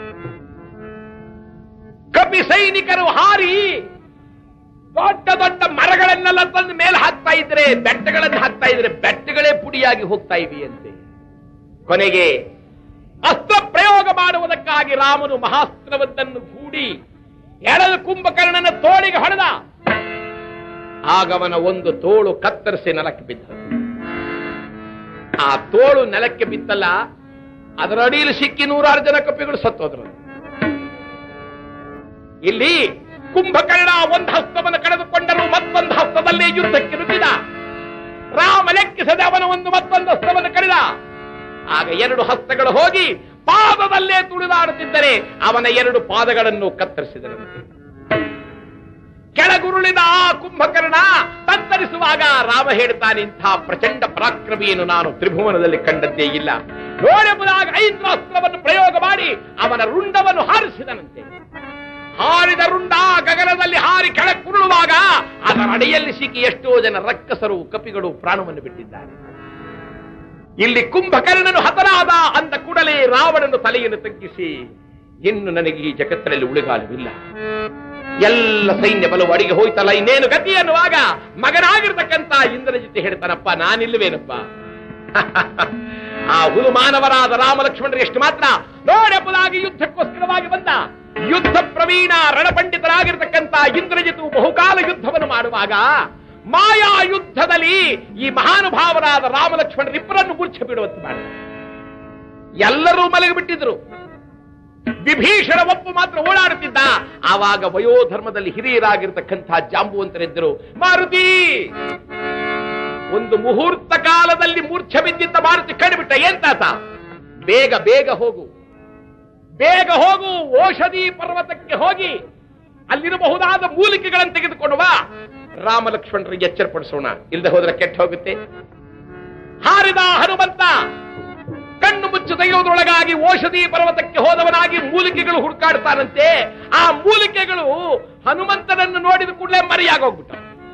ಕಪಿ ಸೈನಿಕರು ಹಾರಿ ದೊಡ್ಡ ದೊಡ್ಡ ಮರಗಳನ್ನೆಲ್ಲ ತಂದು ಮೇಲೆ ಹಾಕ್ತಾ ಇದ್ರೆ ಬೆಟ್ಟಗಳನ್ನು ಹಾಕ್ತಾ ಇದ್ರೆ ಬೆಟ್ಟಗಳೇ ಪುಡಿಯಾಗಿ ಹೋಗ್ತಾ ಇವೆಯಂತೆ ಕೊನೆಗೆ ಅಸ್ತ್ರ ಪ್ರಯೋಗ ಮಾಡುವುದಕ್ಕಾಗಿ ರಾಮನು ಮಹಾಸ್ತ್ರವದ್ದನ್ನು ಹೂಡಿ ಎಳೆದು ಕುಂಭಕರ್ಣನ ತೋಳಿಗೆ ಹೊಡೆದ ಆಗವನ ಒಂದು ತೋಳು ಕತ್ತರಿಸಿ ನೆಲಕ್ಕೆ ಬಿದ್ದ ಆ ತೋಳು ನೆಲಕ್ಕೆ ಬಿತ್ತಲ್ಲ ಅದರ ಅಡಿಯಲ್ಲಿ ಸಿಕ್ಕಿ ನೂರಾರು ಜನ ಕಪಿಗಳು ಸತ್ತೋದ್ರು ಇಲ್ಲಿ ಕುಂಭಕರ್ಣ ಒಂದು ಹಸ್ತವನ್ನು ಕಳೆದುಕೊಂಡರು ಮತ್ತೊಂದು ಹಸ್ತದಲ್ಲೇ ಯುದ್ಧಕ್ಕೆ ನುಗ್ಗಿದ ರಾಮ ಲೆಕ್ಕಿಸದೆ ಅವನ ಒಂದು ಮತ್ತೊಂದು ಹಸ್ತವನ್ನು ಕಳೆದ ಆಗ ಎರಡು ಹಸ್ತಗಳು ಹೋಗಿ ಪಾದದಲ್ಲೇ ತುಳಿದಾಡುತ್ತಿದ್ದರೆ ಅವನ ಎರಡು ಪಾದಗಳನ್ನು ಕತ್ತರಿಸಿದರಂತೆ ಕೆಳಗುರುಳಿದ ಆ ಕುಂಭಕರ್ಣ ತತ್ತರಿಸುವಾಗ ರಾಮ ಹೇಳ್ತಾನೆ ಇಂಥ ಪ್ರಚಂಡ ಪರಾಕ್ರಮಿಯನ್ನು ನಾನು ತ್ರಿಭುವನದಲ್ಲಿ ಕಂಡದ್ದೇ ಇಲ್ಲ ನೋಡೆಂಬುದಾಗಿ ಐಂದ್ರಾಸ್ತ್ರವನ್ನು ಪ್ರಯೋಗ ಮಾಡಿ ಅವನ ರುಂಡವನ್ನು ಹಾರಿಸಿದನಂತೆ ಹಾರಿದ ರುಂಡ ಗಗನದಲ್ಲಿ ಹಾರಿ ಕೆಳಕ್ಕುರುಳುವಾಗ ಅದರ ಅಡಿಯಲ್ಲಿ ಸಿಕ್ಕಿ ಎಷ್ಟೋ ಜನ ರಕ್ಕಸರು ಕಪಿಗಳು ಪ್ರಾಣವನ್ನು ಬಿಟ್ಟಿದ್ದಾರೆ ಇಲ್ಲಿ ಕುಂಭಕರ್ಣನು ಹತನಾದ ಅಂದ ಕೂಡಲೇ ರಾವಣನು ತಲೆಯನ್ನು ತಗ್ಗಿಸಿ ಇನ್ನು ನನಗೆ ಈ ಜಗತ್ತಿನಲ್ಲಿ ಉಳಿಗಾಲವಿಲ್ಲ ಎಲ್ಲ ಸೈನ್ಯ ಬಲವು ಅಡಿಗೆ ಹೋಯ್ತಲ್ಲ ಇನ್ನೇನು ಗತಿ ಅನ್ನುವಾಗ ಮಗನಾಗಿರ್ತಕ್ಕಂತ ಇಂದ್ರನ ಜೊತೆ ಹೇಳ್ತಾನಪ್ಪ ನಾನಿಲ್ಲವೇನಪ್ಪ ಆ ಹುಲು ಮಾನವರಾದ ರಾಮ ಲಕ್ಷ್ಮಣರು ಎಷ್ಟು ಮಾತ್ರ ನೋಡೆಂಬುದಾಗಿ ಯುದ್ಧಕ್ಕೋಸ್ಕರವಾಗಿ ಬಂದ ಯುದ್ಧ ಪ್ರವೀಣ ರಣಪಂಡಿತರಾಗಿರ್ತಕ್ಕಂಥ ಇಂದ್ರಜಿತು ಬಹುಕಾಲ ಯುದ್ಧವನ್ನು ಮಾಡುವಾಗ ಮಾಯಾ ಯುದ್ಧದಲ್ಲಿ ಈ ಮಹಾನುಭಾವರಾದ ರಾಮ ಲಕ್ಷ್ಮಣರಿಬ್ಬರನ್ನು ಮೂರ್ಛೆ ಬಿಡುವಂತೆ ಮಾಡಿದ ಎಲ್ಲರೂ ಮಲಗಿಬಿಟ್ಟಿದ್ರು ವಿಭೀಷಣ ಒಪ್ಪು ಮಾತ್ರ ಓಡಾಡುತ್ತಿದ್ದ ಆವಾಗ ವಯೋಧರ್ಮದಲ್ಲಿ ಹಿರಿಯರಾಗಿರ್ತಕ್ಕಂಥ ಜಾಂಬುವಂತರಿದ್ದರು ಮಾರುತಿ ಒಂದು ಮುಹೂರ್ತ ಕಾಲದಲ್ಲಿ ಮೂರ್ಛೆ ಬಿದ್ದಿದ್ದ ಮಾರುತಿ ಕಡಿಬಿಟ್ಟ ಏನ್ ತಾತ ಬೇಗ ಬೇಗ ಹೋಗು ಬೇಗ ಹೋಗು ಔಷಧಿ ಪರ್ವತಕ್ಕೆ ಹೋಗಿ ಅಲ್ಲಿರಬಹುದಾದ ಮೂಲಿಕೆಗಳನ್ನು ತೆಗೆದುಕೊಂಡು ಬಾ ರಾಮ ಲಕ್ಷ್ಮಣರಿಗೆ ಎಚ್ಚರಪಡಿಸೋಣ ಇಲ್ಲದೆ ಹೋದ್ರೆ ಕೆಟ್ಟ ಹೋಗುತ್ತೆ ಹಾರಿದ ಹನುಮಂತ ಕಣ್ಣು ಮುಚ್ಚು ತೆಗೆಯುವುದರೊಳಗಾಗಿ ಔಷಧಿ ಪರ್ವತಕ್ಕೆ ಹೋದವನಾಗಿ ಮೂಲಿಕೆಗಳು ಹುಡುಕಾಡ್ತಾನಂತೆ ಆ ಮೂಲಿಕೆಗಳು ಹನುಮಂತನನ್ನು ನೋಡಿದ ಕೂಡಲೇ ಮರೆಯಾಗೋಗ್ಬಿಟ್ಟ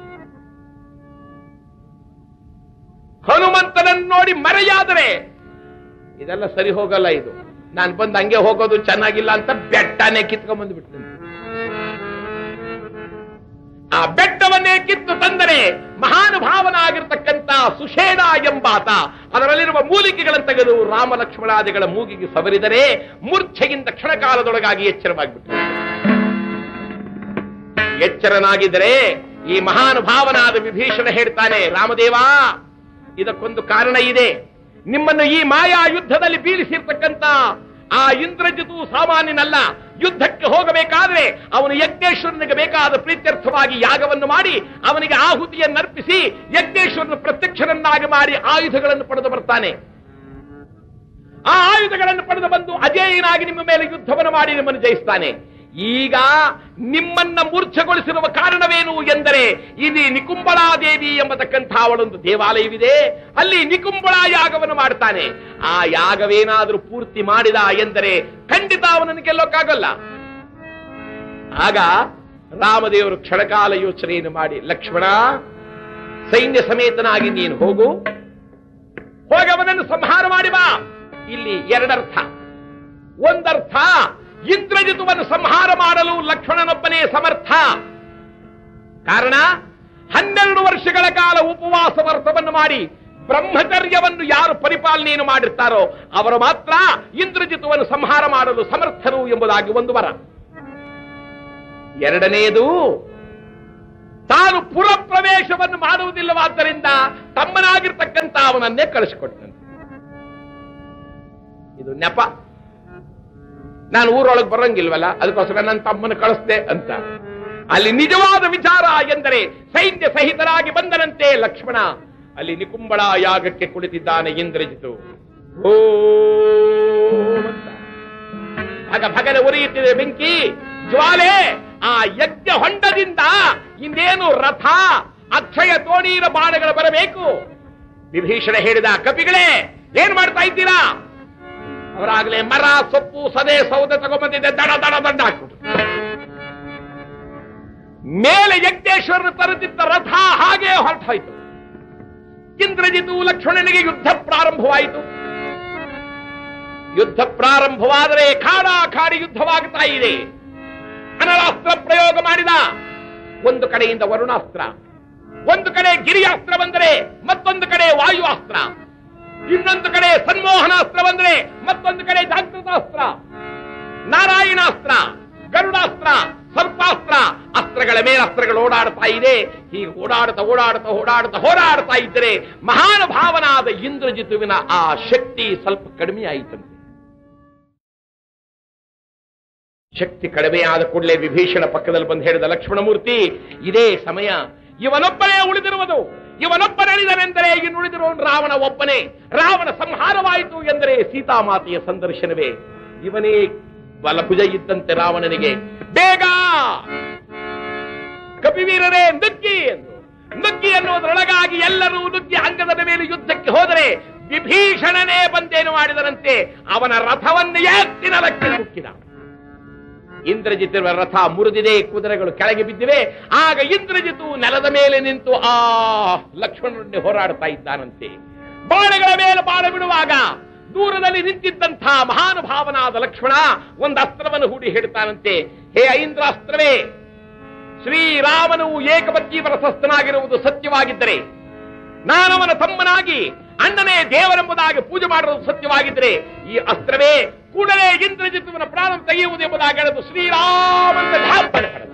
ಹನುಮಂತನನ್ನು ನೋಡಿ ಮರೆಯಾದರೆ ಇದೆಲ್ಲ ಸರಿ ಹೋಗಲ್ಲ ಇದು ನಾನು ಬಂದು ಹಂಗೆ ಹೋಗೋದು ಚೆನ್ನಾಗಿಲ್ಲ ಅಂತ ಬೆಟ್ಟನೇ ಕಿತ್ಕೊಂಡ್ ಬಂದ್ಬಿಟ್ಟು ಆ ಬೆಟ್ಟವನ್ನೇ ಕಿತ್ತು ತಂದರೆ ಮಹಾನುಭಾವನಾಗಿರ್ತಕ್ಕಂಥ ಸುಷೇಣ ಎಂಬಾತ ಅದರಲ್ಲಿರುವ ಮೂಲಿಕೆಗಳನ್ನು ತೆಗೆದು ರಾಮ ಲಕ್ಷ್ಮಣಾದಿಗಳ ಮೂಗಿಗೆ ಸವರಿದರೆ ಮೂರ್ಛೆಗಿಂತ ಕ್ಷಣಕಾಲದೊಳಗಾಗಿ ಎಚ್ಚರವಾಗಿಬಿಟ್ಟು ಎಚ್ಚರನಾಗಿದ್ದರೆ ಈ ಮಹಾನುಭಾವನಾದ ವಿಭೀಷಣ ಹೇಳ್ತಾನೆ ರಾಮದೇವ ಇದಕ್ಕೊಂದು ಕಾರಣ ಇದೆ ನಿಮ್ಮನ್ನು ಈ ಮಾಯಾ ಯುದ್ಧದಲ್ಲಿ ಬೀಳಿಸಿರ್ತಕ್ಕಂಥ ಆ ಇಂದ್ರಜಿತು ಸಾಮಾನ್ಯನಲ್ಲ ಯುದ್ಧಕ್ಕೆ ಹೋಗಬೇಕಾದ್ರೆ ಅವನು ಯಜ್ಞೇಶ್ವರನಿಗೆ ಬೇಕಾದ ಪ್ರೀತ್ಯರ್ಥವಾಗಿ ಯಾಗವನ್ನು ಮಾಡಿ ಅವನಿಗೆ ಆಹುತಿಯನ್ನರ್ಪಿಸಿ ಯಜ್ಞೇಶ್ವರನ ಪ್ರತ್ಯಕ್ಷರನ್ನಾಗಿ ಮಾಡಿ ಆಯುಧಗಳನ್ನು ಪಡೆದು ಬರ್ತಾನೆ ಆ ಆಯುಧಗಳನ್ನು ಪಡೆದು ಬಂದು ಅಜೇಯನಾಗಿ ನಿಮ್ಮ ಮೇಲೆ ಯುದ್ಧವನ್ನು ಮಾಡಿ ನಿಮ್ಮನ್ನು ಜಯಿಸ್ತಾನೆ ಈಗ ನಿಮ್ಮನ್ನ ಮೂರ್ಛೆಗೊಳಿಸಿರುವ ಕಾರಣವೇನು ಎಂದರೆ ಇಲ್ಲಿ ನಿಕುಂಬಳಾದೇವಿ ಎಂಬತಕ್ಕಂಥ ಅವಳೊಂದು ದೇವಾಲಯವಿದೆ ಅಲ್ಲಿ ನಿಕುಂಬಳ ಯಾಗವನ್ನು ಮಾಡ್ತಾನೆ ಆ ಯಾಗವೇನಾದರೂ ಪೂರ್ತಿ ಮಾಡಿದ ಎಂದರೆ ಖಂಡಿತ ಅವನನ್ನು ಗೆಲ್ಲೋಕ್ಕಾಗಲ್ಲ ಆಗ ರಾಮದೇವರು ಕ್ಷಣಕಾಲ ಯೋಚನೆಯನ್ನು ಮಾಡಿ ಲಕ್ಷ್ಮಣ ಸೈನ್ಯ ಸಮೇತನಾಗಿ ನೀನು ಹೋಗು ಹೋಗಿ ಅವನನ್ನು ಸಂಹಾರ ಮಾಡಿ ಬಾ ಇಲ್ಲಿ ಎರಡರ್ಥ ಒಂದರ್ಥ ಇಂದ್ರಜಿತುವನ್ನು ಸಂಹಾರ ಮಾಡಲು ಲಕ್ಷ್ಮಣನೊಬ್ಬನೇ ಸಮರ್ಥ ಕಾರಣ ಹನ್ನೆರಡು ವರ್ಷಗಳ ಕಾಲ ಉಪವಾಸ ವ್ರತವನ್ನು ಮಾಡಿ ಬ್ರಹ್ಮಚರ್ಯವನ್ನು ಯಾರು ಪರಿಪಾಲನೆಯನ್ನು ಮಾಡಿರ್ತಾರೋ ಅವರು ಮಾತ್ರ ಇಂದ್ರಜಿತುವನ್ನು ಸಂಹಾರ ಮಾಡಲು ಸಮರ್ಥರು ಎಂಬುದಾಗಿ ಒಂದು ವರ ಎರಡನೆಯದು ತಾನು ಪುರ ಪ್ರವೇಶವನ್ನು ಮಾಡುವುದಿಲ್ಲವಾದ್ದರಿಂದ ತಮ್ಮನಾಗಿರ್ತಕ್ಕಂಥ ಅವನನ್ನೇ ಕಳಿಸಿಕೊಟ್ಟನಂತೆ ಇದು ನೆಪ ನಾನು ಊರೊಳಗೆ ಬರಂಗಿಲ್ವಲ್ಲ ಅದಕ್ಕೋಸ್ಕರ ನನ್ನ ತಮ್ಮನ ಕಳಿಸ್ದೆ ಅಂತ ಅಲ್ಲಿ ನಿಜವಾದ ವಿಚಾರ ಎಂದರೆ ಸೈನ್ಯ ಸಹಿತರಾಗಿ ಬಂದನಂತೆ ಲಕ್ಷ್ಮಣ ಅಲ್ಲಿ ನಿಕುಂಬಳ ಯಾಗಕ್ಕೆ ಕುಳಿತಿದ್ದಾನೆ ಇಂದ್ರಜಿತು ಓ ಅಂತ. ಆಗ ಭಗನ ಉರಿಯುತ್ತಿದೆ ಬೆಂಕಿ ಜ್ವಾಲೆ ಆ ಯಜ್ಞ ಹೊಂಡದಿಂದ ಇನ್ನೇನು ರಥ ಅಕ್ಷಯ ತೋಣೀರ ಬಾಣಗಳು ಬರಬೇಕು ವಿಭೀಷಣ ಹೇಳಿದ ಕಪಿಗಳೇ ಏನ್ ಮಾಡ್ತಾ ಇದ್ದೀರಾ ಅವರಾಗಲೇ ಮರ ಸೊಪ್ಪು ಸದೆ ಸೌದೆ ತಗೊಂಬಂದಿದ್ದೆ ದಡ ದಡ ದಂಡ ಹಾಕ್ಬಿಟ್ರು ಮೇಲೆ ಯಜ್ಞೇಶ್ವರನ ತರುತ್ತಿದ್ದ ರಥ ಹಾಗೆ ಹೊರಟೋಯ್ತು ಇಂದ್ರಜಿತು ಲಕ್ಷ್ಮಣನಿಗೆ ಯುದ್ಧ ಪ್ರಾರಂಭವಾಯಿತು ಯುದ್ಧ ಪ್ರಾರಂಭವಾದರೆ ಖಾಡ ಖಾಡಿ ಯುದ್ಧವಾಗ್ತಾ ಇದೆ ಅನಲಾಸ್ತ್ರ ಪ್ರಯೋಗ ಮಾಡಿದ ಒಂದು ಕಡೆಯಿಂದ ವರುಣಾಸ್ತ್ರ ಒಂದು ಕಡೆ ಗಿರಿಯಾಸ್ತ್ರ ಬಂದರೆ ಮತ್ತೊಂದು ಕಡೆ ವಾಯುವಾಸ್ತ್ರ ಇನ್ನೊಂದು ಕಡೆ ಸನ್ಮೋಹನಾಸ್ತ್ರ ಬಂದರೆ ಮತ್ತೊಂದು ಕಡೆ ಜಾಗೃತಾಸ್ತ್ರ ನಾರಾಯಣಾಸ್ತ್ರ ಗರುಡಾಸ್ತ್ರ ಸರ್ಪಾಸ್ತ್ರ ಅಸ್ತ್ರಗಳ ಮೇಲೆ ಅಸ್ತ್ರಗಳು ಓಡಾಡ್ತಾ ಇದೆ ಹೀಗೆ ಓಡಾಡ್ತಾ ಓಡಾಡ್ತಾ ಓಡಾಡ್ತಾ ಹೋರಾಡ್ತಾ ಇದ್ದರೆ ಮಹಾನುಭಾವನಾದ ಇಂದ್ರಜಿತುವಿನ ಆ ಶಕ್ತಿ ಸ್ವಲ್ಪ ಕಡಿಮೆ ಆಯಿತಂತೆ ಶಕ್ತಿ ಕಡಿಮೆಯಾದ ಕೂಡಲೇ ವಿಭೀಷಣ ಪಕ್ಕದಲ್ಲಿ ಬಂದು ಹೇಳಿದ ಲಕ್ಷ್ಮಣಮೂರ್ತಿ ಇದೇ ಸಮಯ ಇವನೊಬ್ಬನೇ ಉಳಿದಿರುವುದು ಇವನೊಬ್ಬನಳಿದನೆಂದರೆ ಇನ್ನುಳಿದಿರುವನು ರಾವಣ ಒಬ್ಬನೇ ರಾವಣ ಸಂಹಾರವಾಯಿತು ಎಂದರೆ ಸೀತಾಮಾತೆಯ ಸಂದರ್ಶನವೇ ಇವನೇ ಬಲಭುಜ ಇದ್ದಂತೆ ರಾವಣನಿಗೆ ಬೇಗ ಕಪಿವೀರರೇ ನುಗ್ಗಿ ಎಂದು ನುಗ್ಗಿ ಎನ್ನುವುದರೊಳಗಾಗಿ ಎಲ್ಲರೂ ನುಗ್ಗಿ ಅಂಗದ ಮೇಲೆ ಯುದ್ಧಕ್ಕೆ ಹೋದರೆ ವಿಭೀಷಣನೇ ಬಂದೇನು ಮಾಡಿದರಂತೆ ಅವನ ರಥವನ್ನು ಎತ್ತಿ ನೆಲಕ್ಕೆ ಮುಕ್ಕಿದ ಇಂದ್ರಜಿತ್ ರಥ ಮುರಿದಿದೆ ಕುದುರೆಗಳು ಕೆಳಗೆ ಬಿದ್ದಿವೆ ಆಗ ಇಂದ್ರಜಿತು ನೆಲದ ಮೇಲೆ ನಿಂತು ಆ ಲಕ್ಷ್ಮಣನೊಡನೆ ಹೋರಾಡ್ತಾ ಇದ್ದಾನಂತೆ ಬಾಣಗಳ ಮೇಲೆ ಬಾಣ ಬಿಡುವಾಗ ದೂರದಲ್ಲಿ ನಿಂತಿದ್ದಂಥ ಮಹಾನುಭಾವನಾದ ಲಕ್ಷ್ಮಣ ಒಂದು ಅಸ್ತ್ರವನ್ನು ಹೂಡಿ ಹಿಡ್ತಾನಂತೆ ಹೇ ಐಂದ್ರಾಸ್ತ್ರವೇ ಶ್ರೀರಾಮನು ಏಕಪತ್ನಿ ವರಸಸ್ಥನಾಗಿರುವುದು ಸತ್ಯವಾಗಿದ್ದರೆ ನಾನವನ ತಮ್ಮನಾಗಿ ಅಣ್ಣನೇ ದೇವರೆಂಬುದಾಗಿ ಪೂಜೆ ಮಾಡುವುದು ಸತ್ಯವಾಗಿದ್ದರೆ ಈ ಅಸ್ತ್ರವೇ ಕೂಡಲೇ ಇಂದ್ರಜಿತುವಿನ ಪ್ರಾಣ ತೆಗೆಯುವುದು ಎಂಬುದಾಗಿ ಹೇಳದು ಶ್ರೀರಾಮಂತ ಢಾಪನೆ ಹೊಡೆದ.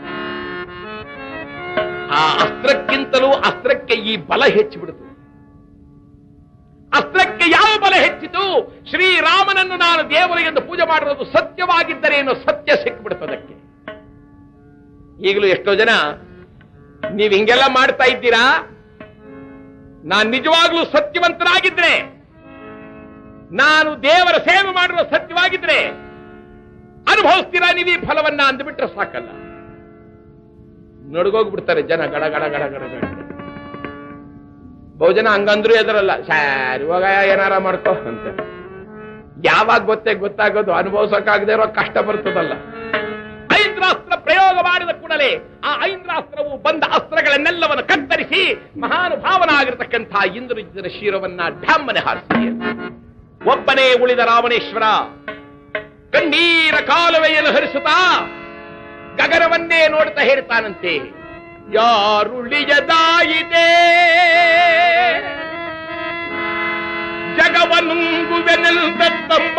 ಆ ಅಸ್ತ್ರಕ್ಕಿಂತಲೂ ಅಸ್ತ್ರಕ್ಕೆ ಈ ಬಲ ಹೆಚ್ಚಿಬಿಡಿತು ಅಸ್ತ್ರಕ್ಕೆ ಯಾವ ಬಲ ಹೆಚ್ಚಿತು ಶ್ರೀರಾಮನನ್ನು ನಾನು ದೇವರು ಎಂದು ಪೂಜೆ ಮಾಡಿರೋದು ಸತ್ಯವಾಗಿದ್ದರೆ ಏನೋ ಸತ್ಯ ಸಿಕ್ಬಿಡ್ತದಕ್ಕೆ ಈಗಲೂ ಎಷ್ಟೋ ಜನ ನೀವು ಹಿಂಗೆಲ್ಲ ಮಾಡ್ತಾ ಇದ್ದೀರಾ ನಾನು ನಿಜವಾಗ್ಲೂ ಸತ್ಯವಂತನಾಗಿದ್ರೆ ನಾನು ದೇವರ ಸೇವೆ ಮಾಡಿರೋ ಸತ್ಯವಾಗಿದ್ರೆ ಅನುಭವಿಸ್ತೀರಾ ನೀವು ಈ ಫಲವನ್ನ ಅಂದ್ಬಿಟ್ರೆ ಸಾಕಲ್ಲ ನಡ್ಗೋಗ್ಬಿಡ್ತಾರೆ ಜನ ಗಡ ಗಡ ಗಡ ಗಡ ಗಡ ಬಹುಜನ ಹಂಗಂದ್ರು ಎದರಲ್ಲ ಸರ್ ಇವಾಗ ಏನಾರ ಮಾಡ್ಕೋ ಅಂತ ಯಾವಾಗ ಗೊತ್ತೇ ಗೊತ್ತಾಗೋದು ಅನುಭವಿಸಕ್ಕಾಗದೇ ಇರೋ ಕಷ್ಟ ಬರ್ತದಲ್ಲ ಐಂದ್ರಾಸ್ತ್ರ ಪ್ರಯೋಗ ಮಾಡಿದ ಕೂಡಲೇ ಆ ಐಂದ್ರಾಸ್ತ್ರವು ಬಂದ ಅಸ್ತ್ರಗಳನ್ನೆಲ್ಲವನ್ನು ಕತ್ತರಿಸಿ ಮಹಾನುಭಾವನಾಗಿರ್ತಕ್ಕಂಥ ಇಂದ್ರಜಿತನ ಶಿರವನ್ನ ಢಮ್ಮನೆ ಹಾರಿಸಿ ಒಬ್ಬನೇ ಉಳಿದ ರಾವಣೇಶ್ವರ ಕಣ್ಣೀರ ಕಾಲುವೆಯನ್ನು ಹರಿಸುತ್ತಾ ಗಗನವನ್ನೇ ನೋಡ್ತಾ ಹೇಳ್ತಾನಂತೆ ಯಾರುಳಿಯದಾಯಿದೆ ಜಗವನುಂಗುವೆನೆಲ್ದ ತಮ್ಮ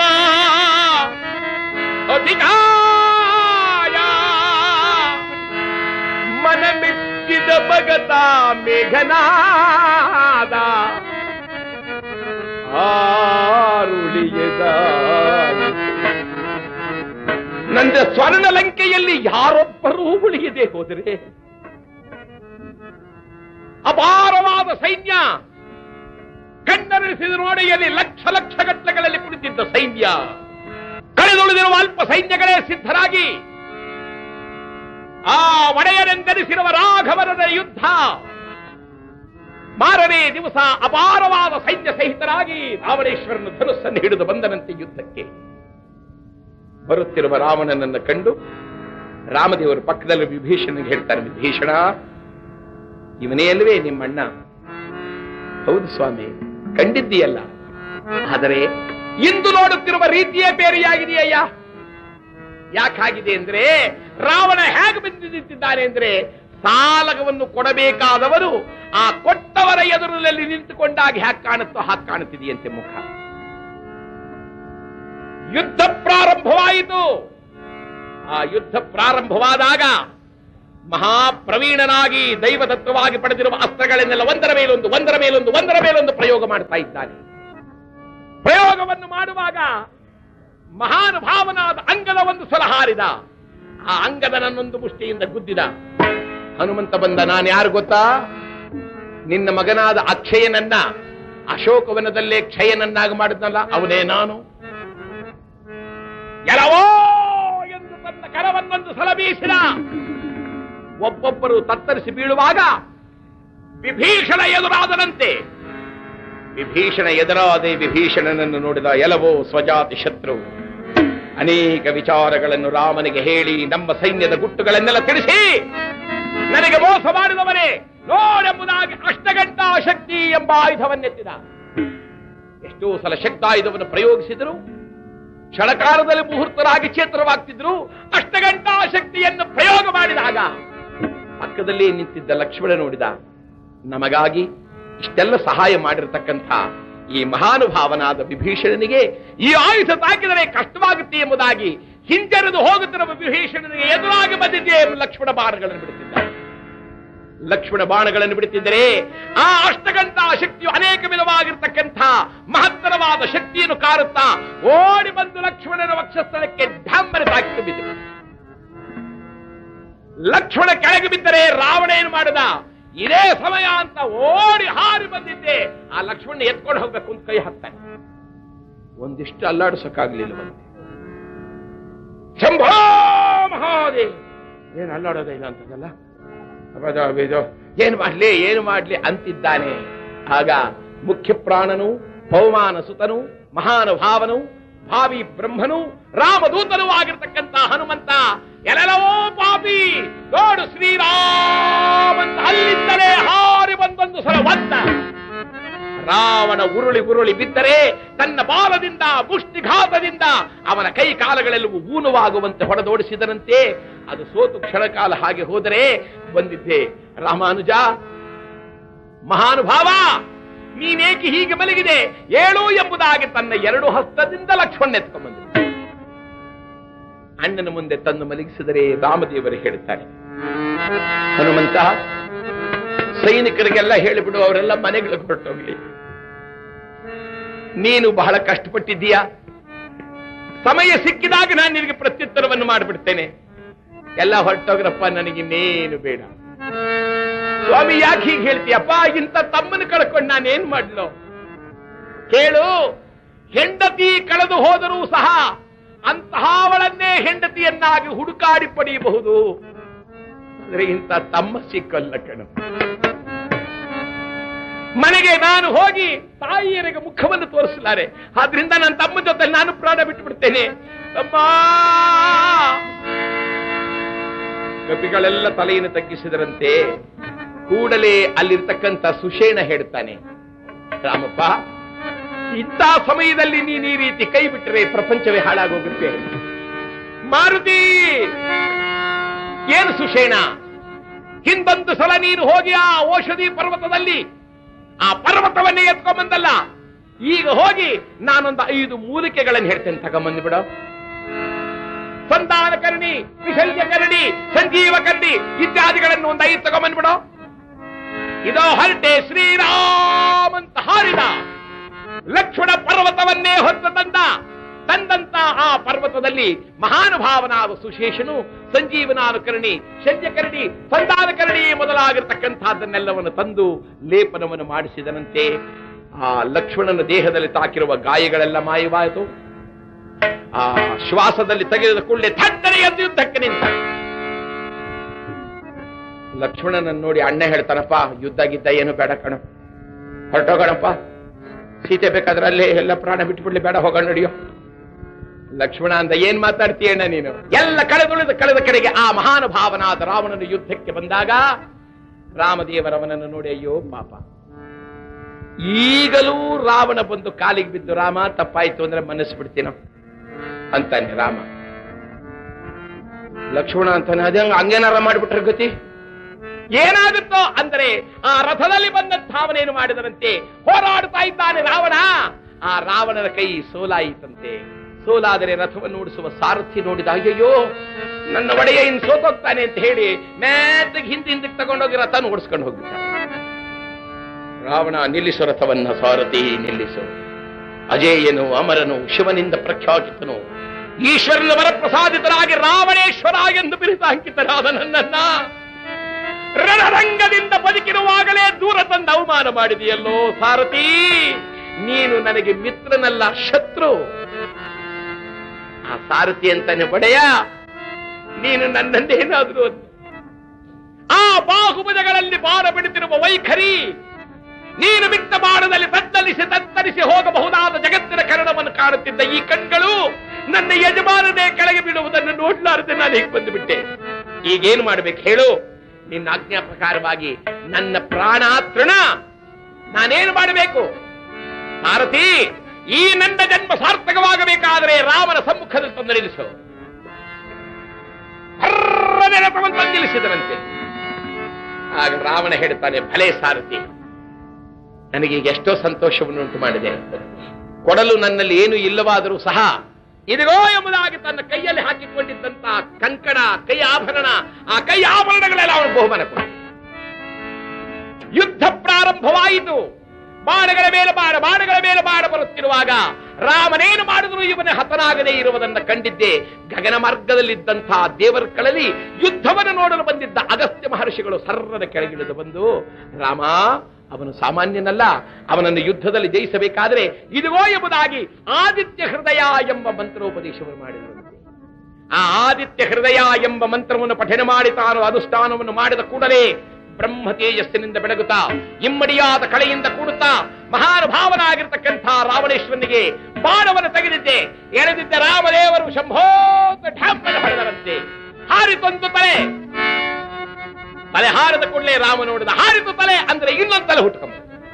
ಅಧಿಕಾಯ ಮನಮೆಚ್ಚಿದ ಭಗತ ಮೇಘನಾದ ಆರುಳಿಯದ ನನ್ನ ಸ್ವರ್ಣ ಲಂಕೆಯಲ್ಲಿ ಯಾರೊಬ್ಬರೂ ಉಳಿಯದೆ ಹೋದರೆ ಅಪಾರವಾದ ಸೈನ್ಯ ಕಣ್ಣರಿಸಿದ ನೋಡೆಯಲ್ಲಿ ಲಕ್ಷ ಲಕ್ಷ ಗಟ್ಟಲೆಗಳಲ್ಲಿ ಕುಳಿತಿದ್ದ ಸೈನ್ಯ ಕಳೆದುಳಿದಿರುವ ಅಲ್ಪ ಸೈನ್ಯಗಳೇ ಸಿದ್ಧರಾಗಿ ಆ ಒಡೆಯರೆಂದರಿಸಿರುವ ರಾಘವನದ ಯುದ್ಧ ಮಾರನೇ ದಿವಸ ಅಪಾರವಾದ ಸೈನ್ಯ ಸಹಿತರಾಗಿ ರಾವಣೇಶ್ವರನ ಧನುಸ್ಸನ್ನು ಹಿಡಿದು ಬಂದನಂತೆ ಯುದ್ಧಕ್ಕೆ ಬರುತ್ತಿರುವ ರಾವಣನನ್ನು ಕಂಡು ರಾಮದೇವರು ಪಕ್ಕದಲ್ಲಿ ವಿಭೀಷಣನಿಗೆ ಹೇಳ್ತಾರೆ ವಿಭೀಷಣ ಇವನೇ ಅಲ್ವೇ ನಿಮ್ಮಣ್ಣ ಹೌದು ಸ್ವಾಮಿ ಕಂಡಿದ್ದೀಯಲ್ಲ ಆದರೆ ಇಂದು ನೋಡುತ್ತಿರುವ ರೀತಿಯೇ ಬೇರೆಯಾಗಿದೆಯಯ್ಯ ಯಾಕಾಗಿದೆ ಅಂದ್ರೆ ರಾವಣ ಹೇಗೆ ಬಂದು ನಿಂತಿದ್ದಾನೆ ಅಂದ್ರೆ ಸಾಲವನ್ನು ಕೊಡಬೇಕಾದವರು ಆ ಕೊಟ್ಟವರ ಎದುರಿನಲ್ಲಿ ನಿಂತುಕೊಂಡಾಗ ಹ್ಯಾಕ್ ಕಾಣುತ್ತೋ ಹಾಗೆ ಕಾಣುತ್ತಿದೆಯಂತೆ ಮುಖ ಯುದ್ಧ ಪ್ರಾರಂಭವಾಯಿತು ಆ ಯುದ್ಧ ಪ್ರಾರಂಭವಾದಾಗ ಮಹಾಪ್ರವೀಣನಾಗಿ ದೈವದತ್ತವಾಗಿ ಪಡೆದಿರುವ ಅಸ್ತ್ರಗಳನ್ನೆಲ್ಲ ಒಂದರ ಮೇಲೊಂದು ಒಂದರ ಮೇಲೊಂದು ಒಂದರ ಮೇಲೊಂದು ಪ್ರಯೋಗ ಮಾಡ್ತಾ ಇದ್ದಾನೆ ಪ್ರಯೋಗವನ್ನು ಮಾಡುವಾಗ ಮಹಾನುಭಾವನಾದ ಅಂಗದ ಒಂದು ಸಲ ಹಾರಿದ ಆ ಅಂಗದನನ್ನೊಂದು ಮುಷ್ಟಿಯಿಂದ ಗುದ್ದಿದ ಹನುಮಂತ ಬಂದ ನಾನು ಯಾರು ಗೊತ್ತಾ ನಿನ್ನ ಮಗನಾದ ಅಕ್ಷಯನನ್ನ ಅಶೋಕವನದಲ್ಲೇ ಕ್ಷಯನನ್ನಾಗಿ ಮಾಡಿದ್ನಲ್ಲ ಅವನೇ ನಾನು ಎಲ್ಲವೋ ಎಂದು ತನ್ನ ಕರವನ್ನೊಂದು ಸಲ ಬೀಸಿದ ಒಬ್ಬೊಬ್ಬರು ತತ್ತರಿಸಿ ಬೀಳುವಾಗ ವಿಭೀಷಣ ಎದುರಾದನಂತೆ ವಿಭೀಷಣ ಎದುರಾದೆ ವಿಭೀಷಣನನ್ನು ನೋಡಿದ ಎಲವೋ ಸ್ವಜಾತಿ ಶತ್ರು ಅನೇಕ ವಿಚಾರಗಳನ್ನು ರಾಮನಿಗೆ ಹೇಳಿ ನಮ್ಮ ಸೈನ್ಯದ ಗುಟ್ಟುಗಳನ್ನೆಲ್ಲ ತಿಳಿಸಿ ನನಗೆ ಮೋಸ ಮಾಡಿದವನೇ ನೋಡೆಂಬುದಾಗಿ ಅಷ್ಟಗಂಟಾ ಶಕ್ತಿ ಎಂಬ ಆಯುಧವನ್ನೆತ್ತಿದ ಎಷ್ಟೋ ಸಲ ಶಕ್ತಾಯುಧವನ್ನು ಪ್ರಯೋಗಿಸಿದರು ಕ್ಷಣಕಾಲದಲ್ಲಿ ಮುಹೂರ್ತರಾಗಿ ಚೇತ್ರವಾಗ್ತಿದ್ರು ಅಷ್ಟಗಂಟಾ ಶಕ್ತಿಯನ್ನು ಪ್ರಯೋಗ ಮಾಡಿದಾಗ ಪಕ್ಕದಲ್ಲಿ ನಿಂತಿದ್ದ ಲಕ್ಷ್ಮಣ ನೋಡಿದ ನಮಗಾಗಿ ಇಷ್ಟೆಲ್ಲ ಸಹಾಯ ಮಾಡಿರತಕ್ಕಂಥ ಈ ಮಹಾನುಭಾವನಾದ ವಿಭೀಷಣನಿಗೆ ಈ ಆಯುಧ ತಾಕಿದರೆ ಕಷ್ಟವಾಗುತ್ತೆ ಎಂಬುದಾಗಿ ಹಿಂಜರಿದು ಹೋಗುತ್ತಿರುವ ವಿಭೀಷಣನಿಗೆ ಎದುರಾಗಿ ಬಂದಿದ್ದೇ ಲಕ್ಷ್ಮಣ ಬಾಣಗಳನ್ನು ಬಿಡುತ್ತಿದ್ದ ಲಕ್ಷ್ಮಣ ಬಾಣಗಳನ್ನು ಬಿಡುತ್ತಿದ್ದರೆ ಆ ಅಷ್ಟಗಂಟ ಶಕ್ತಿಯು ಅನೇಕ ವಿಧವಾಗಿರ್ತಕ್ಕಂಥ ಮಹತ್ತರವಾದ ಶಕ್ತಿಯನ್ನು ಕಾರುತ್ತಾ ಓಡಿ ಬಂದು ಲಕ್ಷ್ಮಣನ ವಕ್ಷಸ್ಥಳಕ್ಕೆ ಢಾಂಬರೆ ತಾಕಿ ಬಿದ್ದರು ಲಕ್ಷ್ಮಣ ಕೆಳಗೆ ಬಿದ್ದರೆ ರಾವಣ ಏನು ಮಾಡಿದ ಇದೇ ಸಮಯ ಅಂತ ಓಡಿ ಹಾರಿ ಬಂದಿದ್ದೆ ಆ ಲಕ್ಷ್ಮಣ ಎತ್ಕೊಂಡು ಹೋಗ್ಬೇಕು ಅಂತ ಕೈ ಹಾಕ್ತಾನೆ ಒಂದಿಷ್ಟು ಅಲ್ಲಾಡಿಸಕ್ಕಾಗ್ಲಿಲ್ಲವಂತೆ ಶಂಭೋ ಮಹಾದೇವ್ ಏನು ಅಲ್ಲಾಡೋದಿಲ್ಲ ಅಂತದಲ್ಲ ಅಬದ ಅಬಿದು ಏನು ಮಾಡ್ಲಿ ಏನು ಮಾಡ್ಲಿ ಅಂತಿದ್ದಾನೆ ಆಗ ಮುಖ್ಯ ಪ್ರಾಣನು ಪೌಮಾನ ಸುತನು ಮಹಾನುಭಾವನು ಭಾವಿ ಬ್ರಹ್ಮನು ರಾಮದೂತನೂ ಆಗಿರ್ತಕ್ಕಂಥ ಹನುಮಂತ ಎಲ್ಲವೋ ಪಾಪಿ ನೋಡು ಶ್ರೀರಾಮಂತ ಅಲ್ಲಿಂದಲೇ ಹಾರಿ ಬಂದೊಂದು ಸಲ ಒತ್ತ ರಾವಣ ಉರುಳಿ ಉರುಳಿ ಬಿದ್ದರೆ ತನ್ನ ಬಾಲದಿಂದ ಮುಷ್ಟಿಘಾತದಿಂದ ಅವನ ಕೈ ಕಾಲಗಳೆಲ್ಲವೂ ಊನವಾಗುವಂತೆ ಹೊಡೆದೋಡಿಸಿದರಂತೆ ಅದು ಸೋತು ಕ್ಷಣಕಾಲ ಹಾಗೆ ಹೋದರೆ ಬಂದಿದ್ದೆ ರಾಮಾನುಜ ಮಹಾನುಭಾವ ನೀನೇಕೆ ಹೀಗೆ ಮಲಗಿದೆ ಏಳು ಎಂಬುದಾಗಿ ತನ್ನ ಎರಡು ಹಸ್ತದಿಂದ ಲಕ್ಷ್ಮಣ ಎತ್ಕೊಂಡ್ಬಂದಿದ್ದ ಅಣ್ಣನ ಮುಂದೆ ತಂದು ಮಲಗಿಸಿದರೆ ರಾಮದೇವರು ಹೇಳುತ್ತಾರೆ ಹನುಮಂತ ಸೈನಿಕರಿಗೆಲ್ಲ ಹೇಳಿಬಿಡು ಅವರೆಲ್ಲ ಮನೆಗಳಿಗೆ ಹೊರಟೋಗ್ಲಿ ನೀನು ಬಹಳ ಕಷ್ಟಪಟ್ಟಿದ್ದೀಯಾ ಸಮಯ ಸಿಕ್ಕಿದಾಗ ನಾನು ನಿನಗೆ ಪ್ರತ್ಯುತ್ತರವನ್ನು ಮಾಡಿಬಿಡ್ತೇನೆ ಎಲ್ಲ ಹೊರಟೋಗ್ರಪ್ಪ ನನಗಿನ್ನೇನು ಬೇಡ ಸ್ವಾಮಿ ಯಾಕೆ ಹೀಗೆ ಹೇಳ್ತೀಯಪ್ಪ ಇಂಥ ತಮ್ಮನ ಕಳ್ಕೊಂಡು ನಾನೇನ್ ಮಾಡ್ಲು ಕೇಳು ಹೆಂಡತಿ ಕಳೆದು ಹೋದರೂ ಸಹ ಅಂತಹವಳನ್ನೇ ಹೆಂಡತಿಯನ್ನಾಗಿ ಹುಡುಕಾಡಿ ಪಡೆಯಬಹುದು ಆದ್ರೆ ಇಂಥ ತಮ್ಮ ಸಿಕ್ಕಲ್ಲ ಕಣ ಮನೆಗೆ ನಾನು ಹೋಗಿ ತಾಯಿಯರಿಗೆ ಮುಖವನ್ನು ತೋರಿಸಲಾರೆ ಆದ್ರಿಂದ ನನ್ನ ತಮ್ಮ ಜೊತೆ ನಾನು ಪ್ರಾಣ ಬಿಟ್ಟು ಬಿಡ್ತೇನೆ ತಮ್ಮ ಕಪಿಗಳೆಲ್ಲ ತಲೆಯನ್ನು ತಗ್ಗಿಸಿದರಂತೆ ಕೂಡಲೇ ಅಲ್ಲಿರ್ತಕ್ಕಂಥ ಸುಷೇಣ ಹೇಳ್ತಾನೆ ರಾಮಪ್ಪ ಇಂಥ ಸಮಯದಲ್ಲಿ ನೀನು ಈ ರೀತಿ ಕೈ ಬಿಟ್ಟರೆ ಪ್ರಪಂಚವೇ ಹಾಳಾಗೋಗುತ್ತೆ ಮಾರುತಿ ಏನು ಸುಷೇಣ ಹಿಂದೊಂದು ಸಲ ನೀನು ಹೋಗಿ ಆ ಔಷಧಿ ಪರ್ವತದಲ್ಲಿ ಆ ಪರ್ವತವನ್ನೇ ಎತ್ಕೊಂಬಂದಲ್ಲ ಈಗ ಹೋಗಿ ನಾನೊಂದು ಐದು ಮೂಲಿಕೆಗಳನ್ನು ಹೇಳ್ತೇನೆ ತಗೊಂಬಂದು ಬಿಡ ಸಂತಾನ ಕರಣಿ ವಿಶಲ್ಯ ಕರಣಿ ಸಂಜೀವ ಕರಣಿ ಇತ್ಯಾದಿಗಳನ್ನು ಒಂದು ಐದು ತಗೊಂಬಂದ್ಬಿಡೋ ಇದೋ ಹರಟೆ ಶ್ರೀರಾಮಂತ ಹಾರಿದ ಲಕ್ಷ್ಮಣ ಪರ್ವತವನ್ನೇ ಹೊತ್ತು ತಂದ ತಂದಂತ ಆ ಪರ್ವತದಲ್ಲಿ ಮಹಾನುಭಾವನಾದ ಸುಶೇಷನು ಸಂಜೀವನಾನುಕರಣಿ ಶಲ್ಯಕರಣಿ ಸಂತಾನಕರಣಿ ಮೊದಲಾಗಿರ್ತಕ್ಕಂಥದ್ದನ್ನೆಲ್ಲವನ್ನು ತಂದು ಲೇಪನವನ್ನು ಮಾಡಿಸಿದನಂತೆ ಆ ಲಕ್ಷ್ಮಣನ ದೇಹದಲ್ಲಿ ತಾಕಿರುವ ಗಾಯಗಳೆಲ್ಲ ಮಾಯವಾಯಿತು ಆ ಶ್ವಾಸದಲ್ಲಿ ತೆಗೆದ ಕೂಡಲೇ ಥಟ್ಟನೆ ಎದ್ದು ಯುದ್ಧಕ್ಕೆ ನಿಂತ ಲಕ್ಷ್ಮಣನನ್ನು ನೋಡಿ ಅಣ್ಣ ಹೇಳ್ತಾನಪ್ಪ ಯುದ್ಧ ಗಿದ್ದ ಏನು ಬೇಡ ಕಣ ಹೊರಟೋಗೋಣಪ್ಪ ಸೀತೆ ಬೇಕಾದ್ರೆ ಅಲ್ಲೇ ಎಲ್ಲ ಪ್ರಾಣ ಬಿಟ್ಬಿಡ್ಲಿ ಬೇಡ ಹೋಗೋಣ ನಡಿಯೋ ಲಕ್ಷ್ಮಣ ಅಂತ ಏನ್ ಮಾತಾಡ್ತೀಯಣ್ಣ ನೀನು ಎಲ್ಲ ಕಳೆದುಳಿದ ಕಳೆದ ಕಡೆಗೆ ಆ ಮಹಾನುಭಾವನಾದ ರಾವಣನ ಯುದ್ಧಕ್ಕೆ ಬಂದಾಗ ರಾಮದೇವರವನನ್ನು ನೋಡಿ ಅಯ್ಯೋ ಪಾಪ ಈಗಲೂ ರಾವಣ ಬಂದು ಕಾಲಿಗೆ ಬಿದ್ದು ರಾಮ ತಪ್ಪಾಯ್ತು ಅಂದ್ರೆ ಮನಸ್ಸು ಬಿಡ್ತೀನೋ ಅಂತಾನೆ ರಾಮ ಲಕ್ಷ್ಮಣ ಅಂತಾನೆ ಅದೇ ಹಂಗೇನಾರ ಮಾಡಿಬಿಟ್ರೆ ಗತಿ ಏನಾಗುತ್ತೋ ಅಂದರೆ ಆ ರಥದಲ್ಲಿ ಬಂದಂತ ಅವನೇನು ಮಾಡಿದರಂತೆ ಹೋರಾಡ್ತಾ ಇದ್ದಾನೆ ರಾವಣ ಆ ರಾವಣನ ಕೈ ಸೋಲಾಯಿತಂತೆ ಸೋಲಾದರೆ ರಥವನ್ನು ಓಡಿಸುವ ಸಾರಥಿ ನೋಡಿದ ಅಯ್ಯಯ್ಯೋ ನನ್ನ ಒಡೆಯ ಇನ್ ಸೋತೋಗ್ತಾನೆ ಅಂತ ಹೇಳಿ ಮೆತ್ತಗೆ ಹಿಂದೆ ಹಿಂದಕ್ಕೆ ತಗೊಂಡೋಗಿ ರಥನ ಓಡಿಸ್ಕೊಂಡು ಹೋಗ್ಬಿಟ್ಟ ರಾವಣ ನಿಲ್ಲಿಸು ರಥವನ್ನ ಸಾರಥಿ ನಿಲ್ಲಿಸು ಅಜೇಯನು ಅಮರನು ಶಿವನಿಂದ ಪ್ರಖ್ಯಾತಿತನು ಈಶ್ವರನ ವರಪ್ರಸಾದಿತರಾಗಿ ರಾವಣೇಶ್ವರ ಎಂದು ಬಿರಿತ ಅಂಕಿತರಾದ ನನ್ನನ್ನ ರಣರಂಗದಿಂದ ಬದುಕಿರುವಾಗಲೇ ದೂರ ತಂದು ಅವಮಾನ ಮಾಡಿದೆಯಲ್ಲೋ ಸಾರಥಿ ನೀನು ನನಗೆ ಮಿತ್ರನಲ್ಲ ಶತ್ರು ಆ ಸಾರಥಿ ಅಂತಾನೆ ಒಡೆಯ ನೀನು ನನ್ನನ್ನೇನಾದ್ರೂ ಅನ್ನು. ಆ ಬಾಹುಬುಜಗಳಲ್ಲಿ ಬಾರ ಬಿಡುತ್ತಿರುವ ವೈಖರಿ ನೀನು ಬಿಟ್ಟ ಬಾಣದಲ್ಲಿ ತತ್ತರಿಸಿ ತತ್ತರಿಸಿ ಹೋಗಬಹುದಾದ ಜಗತ್ತಿನ ಕರಣವನ್ನು ಕಾಣುತ್ತಿದ್ದ ಈ ಕಣ್ಗಳು ನನ್ನ ಯಜಮಾನನೇ ಕೆಳಗೆ ಬೀಳುವುದನ್ನು ನೋಡ್ಲಾರದೆ ನಾನು ಹೀಗೆ ಬಂದುಬಿಟ್ಟೆ ಈಗೇನು ಮಾಡ್ಬೇಕು ಹೇಳು ನಿನ್ನ ಆಜ್ಞಾ ಪ್ರಕಾರವಾಗಿ ನನ್ನ ಪ್ರಾಣ ತೃಣ ನಾನೇನು ಮಾಡಬೇಕು ಸಾರಥಿ ಈ ನನ್ನ ಜನ್ಮ ಸಾರ್ಥಕವಾಗಬೇಕಾದರೆ ರಾಮನ ಸಮ್ಮುಖದಲ್ಲಿ ತಂದು ನಿಲ್ಲಿಸು ಹರ್ರನೆ ರಥವನ್ನು ತಂದು ನಿಲ್ಲಿಸಿದರಂತೆ ಆಗ ರಾವಣ ಹೇಳ್ತಾನೆ ಭಲೆ ಸಾರಥಿ ನನಗೆ ಈಗ ಎಷ್ಟೋ ಸಂತೋಷವನ್ನು ಉಂಟು ಮಾಡಿದೆ ಕೊಡಲು ನನ್ನಲ್ಲಿ ಏನು ಇಲ್ಲವಾದರೂ ಸಹ ಇದಿಗೋ ಎಂಬುದಾಗಿ ತನ್ನ ಕೈಯಲ್ಲಿ ಹಾಕಿಕೊಂಡಿದ್ದಂತ ಕಂಕಣ ಕೈ ಆಭರಣ ಆ ಕೈ ಆಭರಣಗಳೆಲ್ಲ ಅವನು ಬಹುಮಾನ ಕೊಟ್ಟ ಯುದ್ಧ ಪ್ರಾರಂಭವಾಯಿತು ಬಾಣಗಳ ಮೇಲೆ ಬಾಣ ಬಾಣಗಳ ಮೇಲೆ ಬಾಣ ಬರುತ್ತಿರುವಾಗ ರಾಮನೇನು ಮಾಡಿದ್ರು ಇವನ ಹತನಾಗದೇ ಇರುವುದನ್ನು ಕಂಡಿದ್ದೆ ಗಗನ ಮಾರ್ಗದಲ್ಲಿದ್ದಂತಹ ದೇವರ ಕಳಲಿ ಯುದ್ಧವನ್ನು ನೋಡಲು ಬಂದಿದ್ದ ಅಗಸ್ತ್ಯ ಮಹರ್ಷಿಗಳು ಸರ್ರದ ಕೆಳಗಿಳಿದು ಬಂದು ರಾಮ ಅವನು ಸಾಮಾನ್ಯನಲ್ಲ ಅವನನ್ನು ಯುದ್ಧದಲ್ಲಿ ಜಯಿಸಬೇಕಾದರೆ ಇದುಗೋ ಎಂಬುದಾಗಿ ಆದಿತ್ಯ ಹೃದಯ ಎಂಬ ಮಂತ್ರೋಪದೇಶವನ್ನು ಮಾಡಿದರು ಆ ಆದಿತ್ಯ ಹೃದಯ ಎಂಬ ಮಂತ್ರವನ್ನು ಪಠನೆ ಮಾಡಿ ತಾನು ಅನುಷ್ಠಾನವನ್ನು ಮಾಡಿದ ಕೂಡಲೇ ಬ್ರಹ್ಮ ತೇಜಸ್ಸಿನಿಂದ ಬೆಳಗುತ್ತಾ ಇಮ್ಮಡಿಯಾದ ಕಳೆಯಿಂದ ಕೂಡುತ್ತಾ ಮಹಾನುಭಾವನಾಗಿರ್ತಕ್ಕಂಥ ರಾವಣೇಶ್ವರನಿಗೆ ಬಾಣವನ್ನು ತೆಗೆದಿದ್ದೆ ಎಳೆದಿದ್ದ ರಾಮದೇವರು ಶಂಭೋತ ಢಾಂಬನ ಹೊಡೆದರಂತೆ ಹಾರಿತೊಂದು ತಲೆ ತಲೆ ಹಾರಿದ ಕೂಡಲೇ ರಾಮ ನೋಡಿದ ಹಾರಿತು ತಲೆ ಅಂದ್ರೆ ಇನ್ನೊಂದು ತಲೆ ಹುಟ್ಟುಕೊಂಬ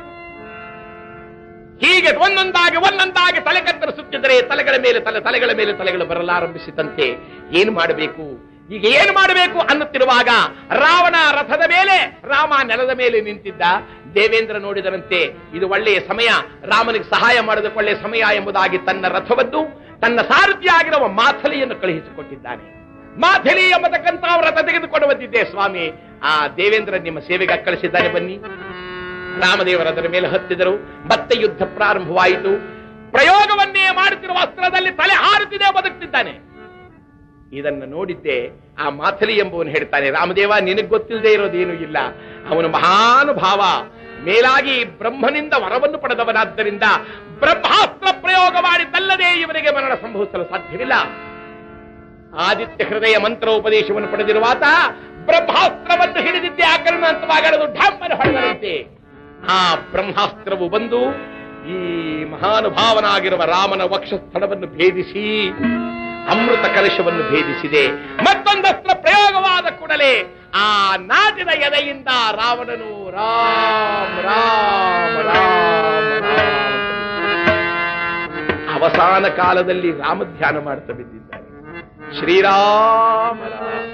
ಹೀಗೆ ಒಂದೊಂದಾಗಿ ಒಂದೊಂದಾಗಿ ತಲೆ ಕತ್ತರಿಸುತ್ತಿದ್ದರೆ ತಲೆಗಳ ಮೇಲೆ ತಲೆ ತಲೆಗಳ ಮೇಲೆ ತಲೆಗಳು ಬರಲಾರಂಭಿಸಿದಂತೆ ಏನು ಮಾಡಬೇಕು ಈಗ ಏನು ಮಾಡಬೇಕು ಅನ್ನುತ್ತಿರುವಾಗ ರಾವಣ ರಥದ ಮೇಲೆ ರಾಮ ನೆಲದ ಮೇಲೆ ನಿಂತಿದ್ದ ದೇವೇಂದ್ರ ನೋಡಿದರಂತೆ ಇದು ಒಳ್ಳೆಯ ಸಮಯ ರಾಮನಿಗೆ ಸಹಾಯ ಮಾಡೋದಕ್ಕೆ ಒಳ್ಳೆಯ ಸಮಯ ಎಂಬುದಾಗಿ ತನ್ನ ರಥವನ್ನು ತನ್ನ ಸಾರಥಿಯಾಗಿರುವ ಮಾಥಲಿಯನ್ನು ಕಳುಹಿಸಿಕೊಟ್ಟಿದ್ದಾನೆ ಮಾಥಲಿ ಎಂಬತಕ್ಕಂಥ ರಥ ತೆಗೆದುಕೊಂಡು ಬಂದಿದ್ದೆ ಸ್ವಾಮಿ ಆ ದೇವೇಂದ್ರ ನಿಮ್ಮ ಸೇವೆಗೆ ಕಳಿಸಿದ್ದಾನೆ ಬನ್ನಿ ರಾಮದೇವರು ಅದರ ಮೇಲೆ ಹತ್ತಿದರು ಮತ್ತೆ ಯುದ್ಧ ಪ್ರಾರಂಭವಾಯಿತು ಪ್ರಯೋಗವನ್ನೇ ಮಾಡುತ್ತಿರುವ ಅಸ್ತ್ರದಲ್ಲಿ ತಲೆ ಹಾರುತ್ತಿದೆ ಬದುಕ್ತಿದ್ದಾನೆ ಇದನ್ನು ನೋಡಿದ್ದೆ ಆ ಮಾಥಲಿ ಎಂಬುವನು ಹೇಳ್ತಾನೆ ರಾಮದೇವ ನಿನಗೆ ಗೊತ್ತಿಲ್ಲದೆ ಇರೋದೇನು ಇಲ್ಲ ಅವನು ಮಹಾನುಭಾವ ಮೇಲಾಗಿ ಬ್ರಹ್ಮನಿಂದ ವರವನ್ನು ಪಡೆದವನಾದ್ದರಿಂದ ಬ್ರಹ್ಮಾಸ್ತ್ರ ಪ್ರಯೋಗ ಮಾಡಿದ್ದಲ್ಲದೆ ಇವನಿಗೆ ಮರಣ ಸಂಭವಿಸಲು ಸಾಧ್ಯವಿಲ್ಲ ಆದಿತ್ಯ ಹೃದಯ ಮಂತ್ರೋಪದೇಶವನ್ನು ಪಡೆದಿರುವಾತ ಬ್ರಹ್ಮಾಸ್ತ್ರವನ್ನು ಹಿಡಿದಿದ್ದೆ ಆಕರಣ ಅಂತವಾಗಲದು ಢಾಂಬನ ಹೊಡೆದರಂತೆ ಆ ಬ್ರಹ್ಮಾಸ್ತ್ರವು ಬಂದು ಈ ಮಹಾನುಭಾವನಾಗಿರುವ ರಾಮನ ವಕ್ಷಸ್ಥಳವನ್ನು ಭೇದಿಸಿ ಅಮೃತ ಕಲಶವನ್ನು ಭೇದಿಸಿದೆ ಮತ್ತೊಂದಸ್ತ್ರ ಪ್ರಯೋಗವಾದ ಕೂಡಲೇ ಆ ನಾಟಿನ ಎದೆಯಿಂದ ರಾವಣನು ರಾಮ್ ರಾಮ್ ರಾಮ್ ರಾಮ್ ಅವಸಾನ ಕಾಲದಲ್ಲಿ ರಾಮ ಧ್ಯಾನ ಮಾಡ್ತಾ ಬಿದ್ದಿದ್ದಾನೆ ಶ್ರೀರಾಮ ರಾಮ.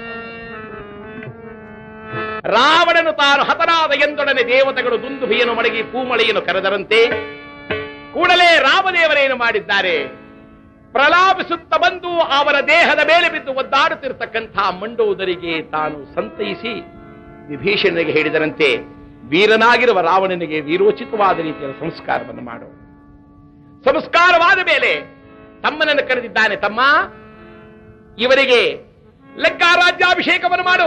ರಾವಣನು ತಾನು ಹತನಾದ ಎಂದೊಡನೆ ದೇವತೆಗಳು ದುಂದುಭಿಯನ್ನು ಮಡಗಿ ಪೂಮಳೆಯನ್ನು ಕರೆದರಂತೆ ಕೂಡಲೇ ರಾಮದೇವರೇನು ಮಾಡಿದ್ದಾರೆ ಪ್ರಲಾಪಿಸುತ್ತ ಬಂದು ಅವರ ದೇಹದ ಮೇಲೆ ಬಿದ್ದು ಒದ್ದಾಡುತ್ತಿರತಕ್ಕಂಥ ಮಂಡೋದರಿಗೆ ತಾನು ಸಂತೈಸಿ ವಿಭೀಷಣನಿಗೆ ಹೇಳಿದರಂತೆ ವೀರನಾಗಿರುವ ರಾವಣನಿಗೆ ವೀರೋಚಿತವಾದ ರೀತಿಯ ಸಂಸ್ಕಾರವನ್ನು ಮಾಡು ಸಂಸ್ಕಾರವಾದ ಮೇಲೆ ತಮ್ಮನನ್ನು ಕರೆದಿದ್ದಾನೆ ತಮ್ಮ ಇವರಿಗೆ ಲೆಕ್ಕಾರಾಜ್ಯಾಭಿಷೇಕವನ್ನು ಮಾಡು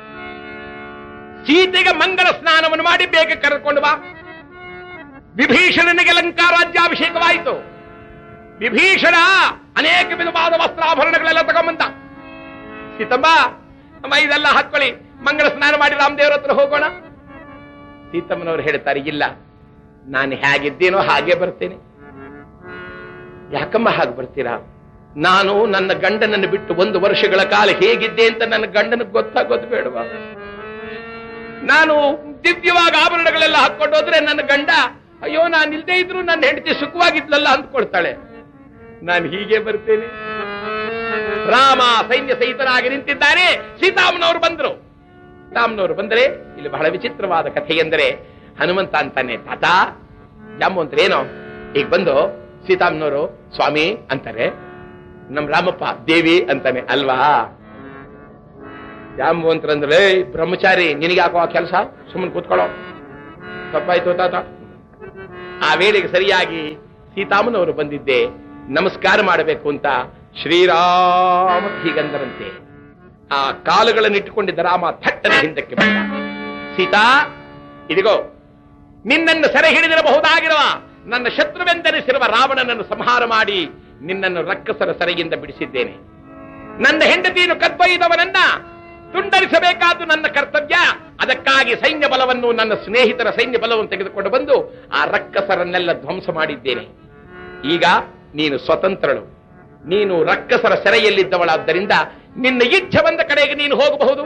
ಸೀತೆಗೆ ಮಂಗಲ ಸ್ನಾನವನ್ನು ಮಾಡಿ ಬೇಗ ಕರೆದುಕೊಂಡು ಬಾ ವಿಭೀಷಣನಿಗೆ ಲಂಕಾರಾಜ್ಯಾಭಿಷೇಕವಾಯಿತು ವಿಭೀಷಣ ಅನೇಕ ವಿಧವಾದ ವಸ್ತ್ರಾಭರಣಗಳೆಲ್ಲ ತಗೊಂಬಂದ ಸೀತಮ್ಮ ಅಮ್ಮ ಇದೆಲ್ಲ ಹಾಕೊಳ್ಳಿ ಮಂಗಳ ಸ್ನಾನ ಮಾಡಿ ರಾಮದೇವರ ಹತ್ರ ಹೋಗೋಣ ಸೀತಮ್ಮನವರು ಹೇಳ್ತಾರೆ ಇಲ್ಲ ನಾನು ಹೇಗಿದ್ದೇನೋ ಹಾಗೆ ಬರ್ತೇನೆ ಯಾಕಮ್ಮ ಹಾಗೆ ಬರ್ತೀರಾ ನಾನು ನನ್ನ ಗಂಡನನ್ನು ಬಿಟ್ಟು ಒಂದು ವರ್ಷಗಳ ಕಾಲ ಹೇಗಿದ್ದೆ ಅಂತ ನನ್ನ ಗಂಡನಿಗೆ ಗೊತ್ತಾಗೋದು ಬೇಡವಾ ನಾನು ದಿವ್ಯವಾಗಿ ಆಭರಣಗಳೆಲ್ಲ ಹಾಕೊಂಡು ಹೋದ್ರೆ ನನ್ನ ಗಂಡ ಅಯ್ಯೋ ನಾನು ಇಲ್ದೇ ಇದ್ರು ನನ್ನ ಹೆಂಡತಿ ಸುಖವಾಗಿದ್ಲಲ್ಲ ಅಂದ್ಕೊಳ್ತಾಳೆ ನಾನು ಹೀಗೆ ಬರ್ತೇನೆ ರಾಮ ಸೈನ್ಯ ಸಹಿತನಾಗಿ ನಿಂತಿದ್ದಾನೆ ಸೀತಾಮನವರು ಬಂದರು ಸೀತಾಮನವರು ಬಂದರೆ ಇಲ್ಲಿ ಬಹಳ ವಿಚಿತ್ರವಾದ ಕಥೆ ಎಂದರೆ ಹನುಮಂತ ಅಂತಾನೆ ತಾತ ಜಾಂಬು ಅಂತ ಏನೋ ಈಗ ಬಂದು ಸೀತಾಮನವರು ಸ್ವಾಮಿ ಅಂತಾರೆ ನಮ್ ರಾಮಪ್ಪ ದೇವಿ ಅಂತಾನೆ ಅಲ್ವಾ ಜಾಂಬುವಂತರಂದ್ರೆ ಬ್ರಹ್ಮಚಾರಿ ನಿನಗೆ ಯಾಕೋ ಆ ಕೆಲಸ ಸುಮ್ಮನೆ ಕೂತ್ಕೊಳ್ಳೋ ತಪ್ಪಾಯ್ತು ತಾತ ಆ ವೇಳೆಗೆ ಸರಿಯಾಗಿ ಸೀತಾಮನವರು ಬಂದಿದ್ದೆ ನಮಸ್ಕಾರ ಮಾಡಬೇಕು ಅಂತ ಶ್ರೀರಾಮ ಹೀಗಂದರಂತೆ ಆ ಕಾಲುಗಳನ್ನಿಟ್ಟುಕೊಂಡಿದ್ದ ರಾಮ ಥಟ್ಟನೆ ಹಿಂದಕ್ಕೆ ಬಂದ ಸೀತಾ ಇದಿಗೋ ನಿನ್ನನ್ನು ಸೆರೆ ಹಿಡಿದಿರಬಹುದಾಗಿರುವ ನನ್ನ ಶತ್ರುವೆಂದೆನಿಸಿರುವ ರಾವಣನನ್ನು ಸಂಹಾರ ಮಾಡಿ ನಿನ್ನನ್ನು ರಕ್ಕಸರ ಸೆರೆಯಿಂದ ಬಿಡಿಸಿದ್ದೇನೆ ನನ್ನ ಹೆಂಡತಿಯನ್ನು ಕದ್ದೊಯ್ದವನನ್ನ ತುಂಡರಿಸಬೇಕಾದ್ದು ನನ್ನ ಕರ್ತವ್ಯ ಅದಕ್ಕಾಗಿ ಸೈನ್ಯ ಬಲವನ್ನು ನನ್ನ ಸ್ನೇಹಿತರ ಸೈನ್ಯ ಬಲವನ್ನು ತೆಗೆದುಕೊಂಡು ಬಂದು ಆ ರಕ್ಕಸರನ್ನೆಲ್ಲ ಧ್ವಂಸ ಮಾಡಿದ್ದೇನೆ ಈಗ ನೀನು ಸ್ವತಂತ್ರಳು ನೀನು ರಕ್ಕಸರ ಸೆರೆಯಲ್ಲಿದ್ದವಳಾದ್ದರಿಂದ ನಿನ್ನ ಇಚ್ಛೆ ಬಂದ ಕಡೆಗೆ ನೀನು ಹೋಗಬಹುದು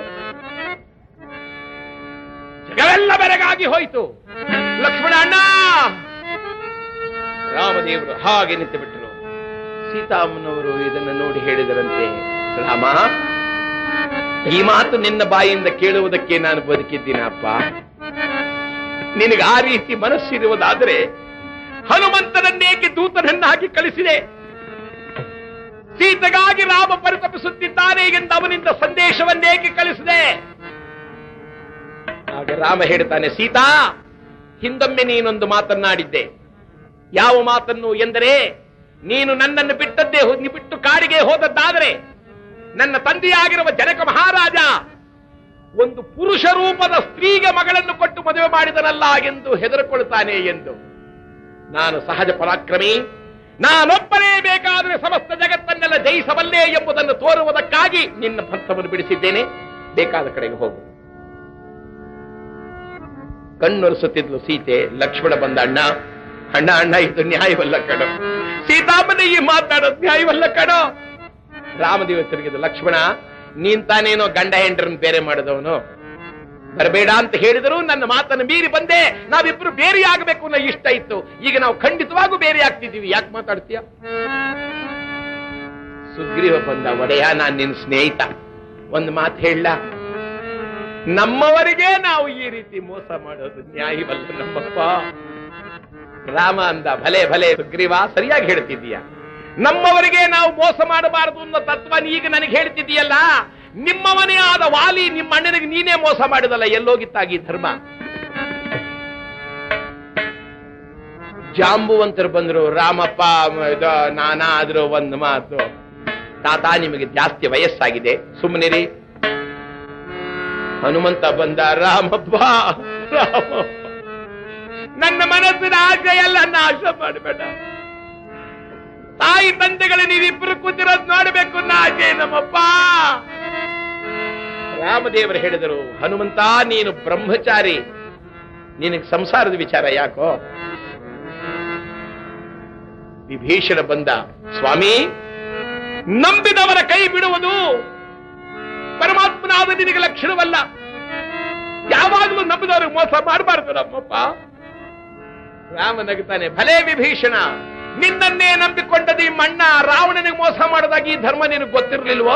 ಜಗವೆಲ್ಲ ಬೆರಗಾಗಿ ಹೋಯಿತು ಲಕ್ಷ್ಮಣ ಅಣ್ಣ ರಾಮದೇವರು ಹಾಗೆ ನಿಂತು ಬಿಟ್ಟರು ಸೀತಾಮ್ಮನವರು ಇದನ್ನು ನೋಡಿ ಹೇಳಿದರಂತೆ ರಾಮ ಈ ಮಾತು ನಿನ್ನ ಬಾಯಿಂದ ಕೇಳುವುದಕ್ಕೆ ನಾನು ಬದುಕಿದ್ದೀನಪ್ಪ ನಿನಗೆ ಆ ರೀತಿ ಮನಸ್ಸಿರುವುದಾದರೆ ಹನುಮಂತನನ್ನೇಕೆ ದೂತನನ್ನಾಗಿ ಕಳಿಸಿದೆ ಸೀತೆಗಾಗಿ ರಾಮ ಪರಿತಪಿಸುತ್ತಿದ್ದಾನೆ ಎಂದು ಅವನಿಂದ ಸಂದೇಶವನ್ನೇಕೆ ಕಳಿಸಿದೆ ಆಗ ರಾಮ ಹೇಳ್ತಾನೆ ಸೀತಾ ಹಿಂದೊಮ್ಮೆ ನೀನೊಂದು ಮಾತನ್ನಾಡಿದ್ದೆ ಯಾವ ಮಾತನ್ನು ಎಂದರೆ ನೀನು ನನ್ನನ್ನು ಬಿಟ್ಟದ್ದೇ ಹೋ- ನೀ ಬಿಟ್ಟು ಕಾಡಿಗೆ ಹೋದದ್ದಾದರೆ ನನ್ನ ತಂದೆಯಾಗಿರುವ ಜನಕ ಮಹಾರಾಜ ಒಂದು ಪುರುಷ ರೂಪದ ಸ್ತ್ರೀಗೆ ಮಗಳನ್ನು ಕೊಟ್ಟು ಮದುವೆ ಮಾಡಿದನಲ್ಲ ಎಂದು ಹೆದರಿಕೊಳ್ತಾನೆ ಎಂದು ನಾನು ಸಹಜ ಪರಾಕ್ರಮಿ ನಾನೊಬ್ಬನೇ ಬೇಕಾದರೆ ಸಮಸ್ತ ಜಗತ್ತನ್ನೆಲ್ಲ ಜಯಿಸಬಲ್ಲೆ ಎಂಬುದನ್ನು ತೋರುವುದಕ್ಕಾಗಿ ನಿನ್ನ ಪಂಥವನ್ನು ಬಿಡಿಸಿದ್ದೇನೆ ಬೇಕಾದ ಕಡೆಗೆ ಹೋಗು ಕಣ್ಣೊರೆಸುತ್ತಿದ್ಲು ಸೀತೆ ಲಕ್ಷ್ಮಣ ಬಂದ ಅಣ್ಣ ಅಣ್ಣ ಅಣ್ಣ ಇದು ನ್ಯಾಯವಲ್ಲ ಕಣೋ ಸೀತಾಮನ ಈ ಮಾತಾಡೋದು ನ್ಯಾಯವಲ್ಲ ಕಣೋ ರಾಮದೇವ ತಿರುಗಿದ ಲಕ್ಷ್ಮಣ ನೀನ್ ತಾನೇನೋ ಗಂಡ ಹೆಂಡ್ರನ್ ಬೇರೆ ಮಾಡಿದವನು ಬರಬೇಡ ಅಂತ ಹೇಳಿದ್ರು ನನ್ನ ಮಾತನ್ನು ಮೀರಿ ಬಂದೆ ನಾವಿಬ್ರು ಬೇರೆ ಆಗಬೇಕು ಅನ್ನೋ ಇಷ್ಟ ಇತ್ತು ಈಗ ನಾವು ಖಂಡಿತವಾಗೂ ಬೇರೆ ಆಗ್ತಿದ್ದೀವಿ ಯಾಕೆ ಮಾತಾಡ್ತೀಯ ಸುಗ್ರೀವ ಬಂದ ಒಡೆಯ ನಾನ್ ನಿನ್ ಸ್ನೇಹಿತ ಒಂದು ಮಾತು ಹೇಳ ನಮ್ಮವರಿಗೆ ನಾವು ಈ ರೀತಿ ಮೋಸ ಮಾಡೋದು ನ್ಯಾಯವಲ್ಲ ನಮ್ಮಪ್ಪ ರಾಮ ಅಂದ ಭಲೆ ಭಲೆ ಸುಗ್ರೀವ ಸರಿಯಾಗಿ ಹೇಳ್ತಿದ್ದೀಯ ನಮ್ಮವರಿಗೆ ನಾವು ಮೋಸ ಮಾಡಬಾರದು ಅನ್ನೋ ತತ್ವ ಈಗ ನನಗೆ ಹೇಳ್ತಿದ್ದೀಯಲ್ಲ ನಿಮ್ಮವನೇ ಆದ ವಾಲಿ ನಿಮ್ಮ ಅಣ್ಣನಿಗೆ ನೀನೇ ಮೋಸ ಮಾಡಿದಲ್ಲ ಎಲ್ಲೋಗಿತ್ತಾಗಿ ಧರ್ಮ ಜಾಂಬುವಂತರು ಬಂದ್ರು ರಾಮಪ್ಪ ಮ- ಇದು ನಾನಾದ್ರೂ ಒಂದು ಮಾತು ತಾತ ನಿಮಗೆ ಜಾಸ್ತಿ ವಯಸ್ಸಾಗಿದೆ ಸುಮ್ಮನಿರಿ ಹನುಮಂತ ಬಂದ ರಾಮಪ್ಪ ರಾಮಪ್ಪ ನನ್ನ ಮನಸ್ಸಿನ ಆಸೆ ಎಲ್ಲ ನಾಶ ಮಾಡಬೇಡ ತಾಯಿ ತಂದೆಗಳ ನೀವಿಬ್ರು ಕೂತಿರೋದು ನೋಡಬೇಕು ಅನ್ನೋ ಆಸೆ ನಮ್ಮಪ್ಪ ರಾಮದೇವರು ಹೇಳಿದರು ಹನುಮಂತ ನೀನು ಬ್ರಹ್ಮಚಾರಿ ನಿನಗೆ ಸಂಸಾರದ ವಿಚಾರ ಯಾಕೋ ವಿಭೀಷಣ ಬಂದ ಸ್ವಾಮಿ ನಂಬಿದವರ ಕೈ ಬಿಡುವುದು ಪರಮಾತ್ಮನಾದ ನಿನಗೆ ಲಕ್ಷಣವಲ್ಲ ಯಾವಾಗಲೂ ನಂಬಿದವ್ರಿಗೆ ಮೋಸ ಮಾಡಬಾರ್ದು ನಮ್ಮಪ್ಪ ರಾಮ ನಗುತ್ತಾನೆ ಭಲೇ ವಿಭೀಷಣ ನಿನ್ನನ್ನೇ ನಂಬಿಕೊಂಡದ ಈ ಮಣ್ಣ ರಾವಣನಿಗೆ ಮೋಸ ಮಾಡದಾಗ ಈ ಧರ್ಮ ನಿನಗೆ ಗೊತ್ತಿರಲಿಲ್ವೋ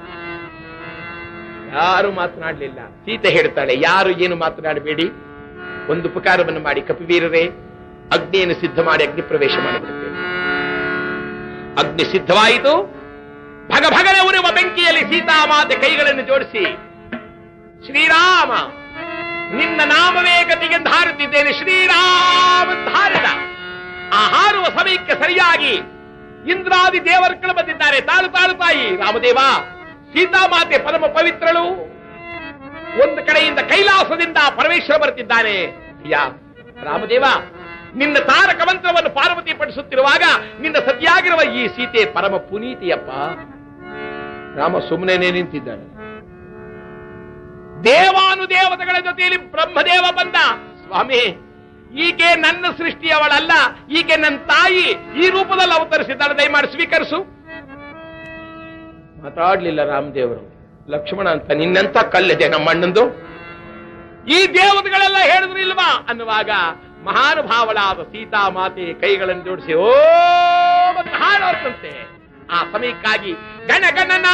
ಯಾರು ಮಾತನಾಡಲಿಲ್ಲ ಸೀತೆ ಹೇಳ್ತಾಳೆ ಯಾರು ಏನು ಮಾತನಾಡಬೇಡಿ ಒಂದು ಉಪಕಾರವನ್ನು ಮಾಡಿ ಕಪಿವೀರರೇ ಅಗ್ನಿಯನ್ನು ಸಿದ್ಧ ಮಾಡಿ ಅಗ್ನಿ ಪ್ರವೇಶ ಮಾಡಿಬಿಡುತ್ತೇವೆ ಅಗ್ನಿ ಸಿದ್ಧವಾಯಿತು ಭಗ ಭಗನೆ ಉರಿಯುವ ಬೆಂಕಿಯಲ್ಲಿ ಸೀತಾಮಾತೆ ಕೈಗಳನ್ನು ಜೋಡಿಸಿ ಶ್ರೀರಾಮ ನಿನ್ನ ನಾಮವೇ ಗತಿಗೆ ಹಾರುತ್ತಿದ್ದೇನೆ ಶ್ರೀರಾಮ ಅಂತ ಹಾರಿದ ಆ ಹಾರುವ ಸಮಯಕ್ಕೆ ಸರಿಯಾಗಿ ಇಂದ್ರಾದಿ ದೇವರುಗಳು ಬಂದಿದ್ದಾರೆ ತಾಳು ತಾಳು ತಾಯಿ ರಾಮದೇವ ಸೀತಾಮಾತೆ ಪರಮ ಪವಿತ್ರಳು ಒಂದು ಕಡೆಯಿಂದ ಕೈಲಾಸದಿಂದ ಪರಮೇಶ್ವರ ಬರುತ್ತಿದ್ದಾನೆ ಯಾ ರಾಮದೇವ ನಿನ್ನ ತಾರಕ ಮಂತ್ರವನ್ನು ಪಾರ್ವತಿ ಪಡಿಸುತ್ತಿರುವಾಗ ನಿನ್ನ ಸತಿಯಾಗಿರುವ ಈ ಸೀತೆ ಪರಮ ಪುನೀತಿಯಪ್ಪ ರಾಮ ಸುಮ್ಮನೆ ನಿಂತಿದ್ದಾನೆ ದೇವಾನುದೇವತೆಗಳ ಜೊತೆಯಲ್ಲಿ ಬ್ರಹ್ಮದೇವ ಬಂದ ಸ್ವಾಮಿ ಈಕೆ ನನ್ನ ಸೃಷ್ಟಿಯವಳಲ್ಲ ಈಕೆ ನನ್ನ ತಾಯಿ ಈ ರೂಪದಲ್ಲಿ ಅವತರಿಸಿದ್ದಾಳೆ ದಯಮಾಡಿ ಸ್ವೀಕರಿಸು ಮಾತಾಡ್ಲಿಲ್ಲ ರಾಮದೇವರು ಲಕ್ಷ್ಮಣ ಅಂತ ನಿನ್ನಂತ ಕಲ್ಲಿದೆ ನಮ್ಮ ಅಣ್ಣಂದು ಈ ದೇವತೆಗಳೆಲ್ಲ ಹೇಳಿದ್ರು ಇಲ್ವಾ ಅನ್ನುವಾಗ ಮಹಾನುಭಾವಳಾದ ಸೀತಾ ಮಾತೆ ಕೈಗಳನ್ನು ಜೋಡಿಸಿ ಓ ಅಂತ ಹಾಡೋರ್ತಂತೆ ಆ ಸಮಯಕ್ಕಾಗಿ ಗಣ ಗಣನ